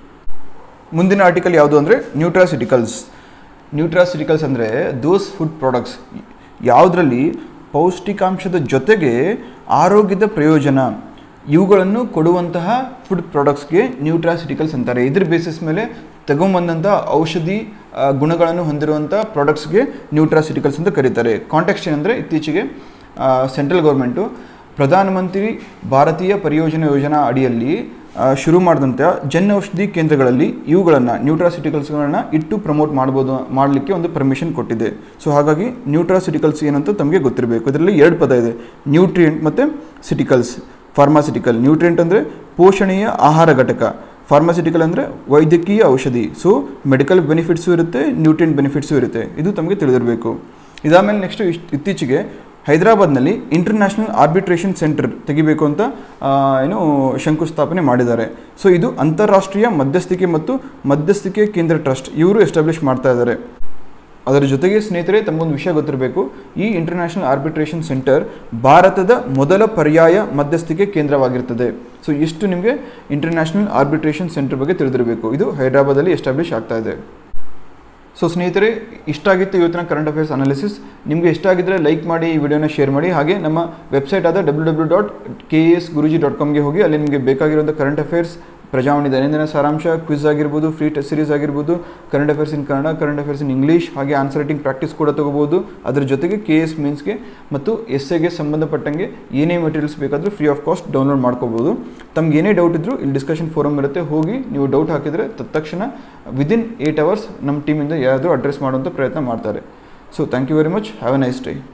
ಮುಂದಿನ ಆರ್ಟಿಕಲ್ ಯಾವುದು ಅಂದರೆ ನ್ಯೂಟ್ರಾಸಿಟಿಕಲ್ಸ್ ನ್ಯೂಟ್ರಾಸಿಟಿಕಲ್ಸ್ ಅಂದರೆ ದೋಸ್ ಫುಡ್ ಪ್ರಾಡಕ್ಟ್ಸ್ ಯಾವುದರಲ್ಲಿ ಪೌಷ್ಟಿಕಾಂಶದ ಜೊತೆಗೆ ಆರೋಗ್ಯದ ಪ್ರಯೋಜನ ಇವುಗಳನ್ನು ಕೊಡುವಂತಹ ಫುಡ್ ಪ್ರಾಡಕ್ಟ್ಸ್ಗೆ ನ್ಯೂಟ್ರಾಸಿಟಿಕಲ್ಸ್ ಅಂತಾರೆ ಇದ್ರ ಬೇಸಿಸ್ ಮೇಲೆ ತಗೊಂಬಂದಂಥ ಔಷಧಿ ಆ, ಗುಣಗಳನ್ನು ಹೊಂದಿರುವಂಥ ಪ್ರಾಡಕ್ಟ್ಸ್ಗೆ ನ್ಯೂಟ್ರಾಸಿಟಿಕಲ್ಸ್ ಅಂತ ಕರೀತಾರೆ ಕಾಂಟೆಕ್ಸ್ಟ್ ಏನಂದರೆ ಇತ್ತೀಚೆಗೆ ಸೆಂಟ್ರಲ್ ಗೌರ್ಮೆಂಟು ಪ್ರಧಾನಮಂತ್ರಿ ಭಾರತೀಯ ಪರಿಯೋಜನಾ ಯೋಜನಾ ಅಡಿಯಲ್ಲಿ ಆ, ಶುರು ಮಾಡಿದಂಥ ಜನ್ ಔಷಧಿ ಕೇಂದ್ರಗಳಲ್ಲಿ ಇವುಗಳನ್ನು ನ್ಯೂಟ್ರಾಸಿಟಿಕಲ್ಸ್ಗಳನ್ನು ಇಟ್ಟು ಪ್ರಮೋಟ್ ಮಾಡ್ಬೋದು ಮಾಡಲಿಕ್ಕೆ ಒಂದು ಪರ್ಮಿಷನ್ ಕೊಟ್ಟಿದೆ ಸೊ ಹಾಗಾಗಿ ನ್ಯೂಟ್ರಾಸಿಟಿಕಲ್ಸ್ ಏನಂತ ತಮಗೆ ಗೊತ್ತಿರಬೇಕು ಇದರಲ್ಲಿ ಎರಡು ಪದ ಇದೆ ನ್ಯೂಟ್ರಿಯೆಂಟ್ ಮತ್ತು ಸಿಟಿಕಲ್ಸ್ ಫಾರ್ಮಾಸಿಟಿಕಲ್ ನ್ಯೂಟ್ರಿಯೆಂಟ್ ಅಂದರೆ ಪೋಷಣೆಯ ಆಹಾರ ಘಟಕ ಫಾರ್ಮಾಸಿಟಿಕಲ್ ಅಂದರೆ ವೈದ್ಯಕೀಯ ಔಷಧಿ ಸೊ ಮೆಡಿಕಲ್ ಬೆನಿಫಿಟ್ಸು ಇರುತ್ತೆ ನ್ಯೂಟ್ರಿಯೆಂಟ್ ಬೆನಿಫಿಟ್ಸು ಇರುತ್ತೆ ಇದು ತಮಗೆ ತಿಳಿದಿರಬೇಕು ಇದಾದಮೇಲೆ ನೆಕ್ಸ್ಟ್ ಇಷ್ಟು ಇತ್ತೀಚೆಗೆ ಹೈದರಾಬಾದ್ನಲ್ಲಿ ಇಂಟರ್ನ್ಯಾಷನಲ್ ಆರ್ಬಿಟ್ರೇಷನ್ ಸೆಂಟರ್ ತೆಗಿಬೇಕು ಅಂತ ಆ, ಏನು ಶಂಕುಸ್ಥಾಪನೆ ಮಾಡಿದ್ದಾರೆ ಸೊ ಇದು ಅಂತಾರಾಷ್ಟ್ರೀಯ ಮಧ್ಯಸ್ಥಿಕೆ ಮತ್ತು ಮಧ್ಯಸ್ಥಿಕೆ ಕೇಂದ್ರ ಟ್ರಸ್ಟ್ ಇವರು ಎಸ್ಟಾಬ್ಲಿಷ್ ಮಾಡ್ತಾ ಇದ್ದಾರೆ ಅದರ ಜೊತೆಗೆ ಸ್ನೇಹಿತರೆ ತಮಗೊಂದು ವಿಷಯ ಗೊತ್ತಿರಬೇಕು ಈ ಇಂಟರ್ನ್ಯಾಷನಲ್ ಆರ್ಬಿಟ್ರೇಷನ್ ಸೆಂಟರ್ ಭಾರತದ ಮೊದಲ ಪರ್ಯಾಯ ಮಧ್ಯಸ್ಥಿಕೆ ಕೇಂದ್ರವಾಗಿರ್ತದೆ ಸೊ ಇಷ್ಟು ನಿಮಗೆ ಇಂಟರ್ನ್ಯಾಷನಲ್ ಆರ್ಬಿಟ್ರೇಷನ್ ಸೆಂಟರ್ ಬಗ್ಗೆ ತಿಳಿದಿರಬೇಕು ಇದು ಹೈದರಾಬಾದಲ್ಲಿ ಎಸ್ಟಾಬ್ಲಿಷ್ ಆಗ್ತಾ ಇದೆ ಸೊ ಸ್ನೇಹಿತರೆ ಇಷ್ಟ ಆಗಿತ್ತು ಇವತ್ತಿನ ಕರೆಂಟ್ ಅಫೇರ್ಸ್ ಅನಾಲಿಸಿಸ್ ನಿಮಗೆ ಇಷ್ಟ ಆಗಿದ್ದರೆ ಲೈಕ್ ಮಾಡಿ ಈ ವಿಡಿಯೋನ ಶೇರ್ ಮಾಡಿ ಹಾಗೆ ನಮ್ಮ ವೆಬ್ಸೈಟ್ ಆದ W W dot K S Guruji dot ಕಾಮ್ಗೆ ಹೋಗಿ ಅಲ್ಲಿ ನಿಮಗೆ ಬೇಕಾಗಿರುವಂಥ ಕರೆಂಟ್ ಅಫೇರ್ಸ್ ಪ್ರಜಾವಾಣಿ ದೈನಂದಿನ ಸಾರಾಂಶ ಕ್ವಿಜ್ ಆಗಿರ್ಬೋದು ಫ್ರೀ ಟೆಸ್ಟ್ ಸೀರೀಸ್ ಆಗಿರ್ಬೋದು current affairs in Kannada current affairs in English ಹಾಗೆ ಆನ್ಸರ್ ರೈಟಿಂಗ್ ಪ್ರಾಕ್ಟೀಸ್ ಕೂಡ ತಗೋಬೋದು ಅದ್ರ ಜೊತೆಗೆ ಕೆ ಎಸ್ ಮೀನ್ಸ್ಗೆ ಮತ್ತು ಎಸ್ ಎಗೆ ಸಂಬಂಧಪಟ್ಟಂಗೆ ಏನೇ ಮೆಟೀರಿಯಲ್ಸ್ ಬೇಕಾದರೂ ಫ್ರೀ ಆಫ್ ಕಾಸ್ಟ್ ಡೌನ್ಲೋಡ್ ಮಾಡ್ಕೋಬೋದು ತಮ್ಗೆ ಏನೇ ಡೌಟ್ ಇದ್ದರೂ ಇಲ್ಲಿ ಡಿಸ್ಕಷನ್ ಫೋರಮ್ ಇರುತ್ತೆ ಹೋಗಿ ನೀವು ಡೌಟ್ ಹಾಕಿದರೆ ತತ್ಕ್ಷಣ ವಿದಿನ್ ಏಯ್ಟ್ ಅವರ್ಸ್ ನಮ್ಮ ಟೀಮಿಂದ ಯಾರಾದರೂ ಅಡ್ರೆಸ್ ಮಾಡುವಂಥ ಪ್ರಯತ್ನ ಮಾಡ್ತಾರೆ so thank you very much have a nice day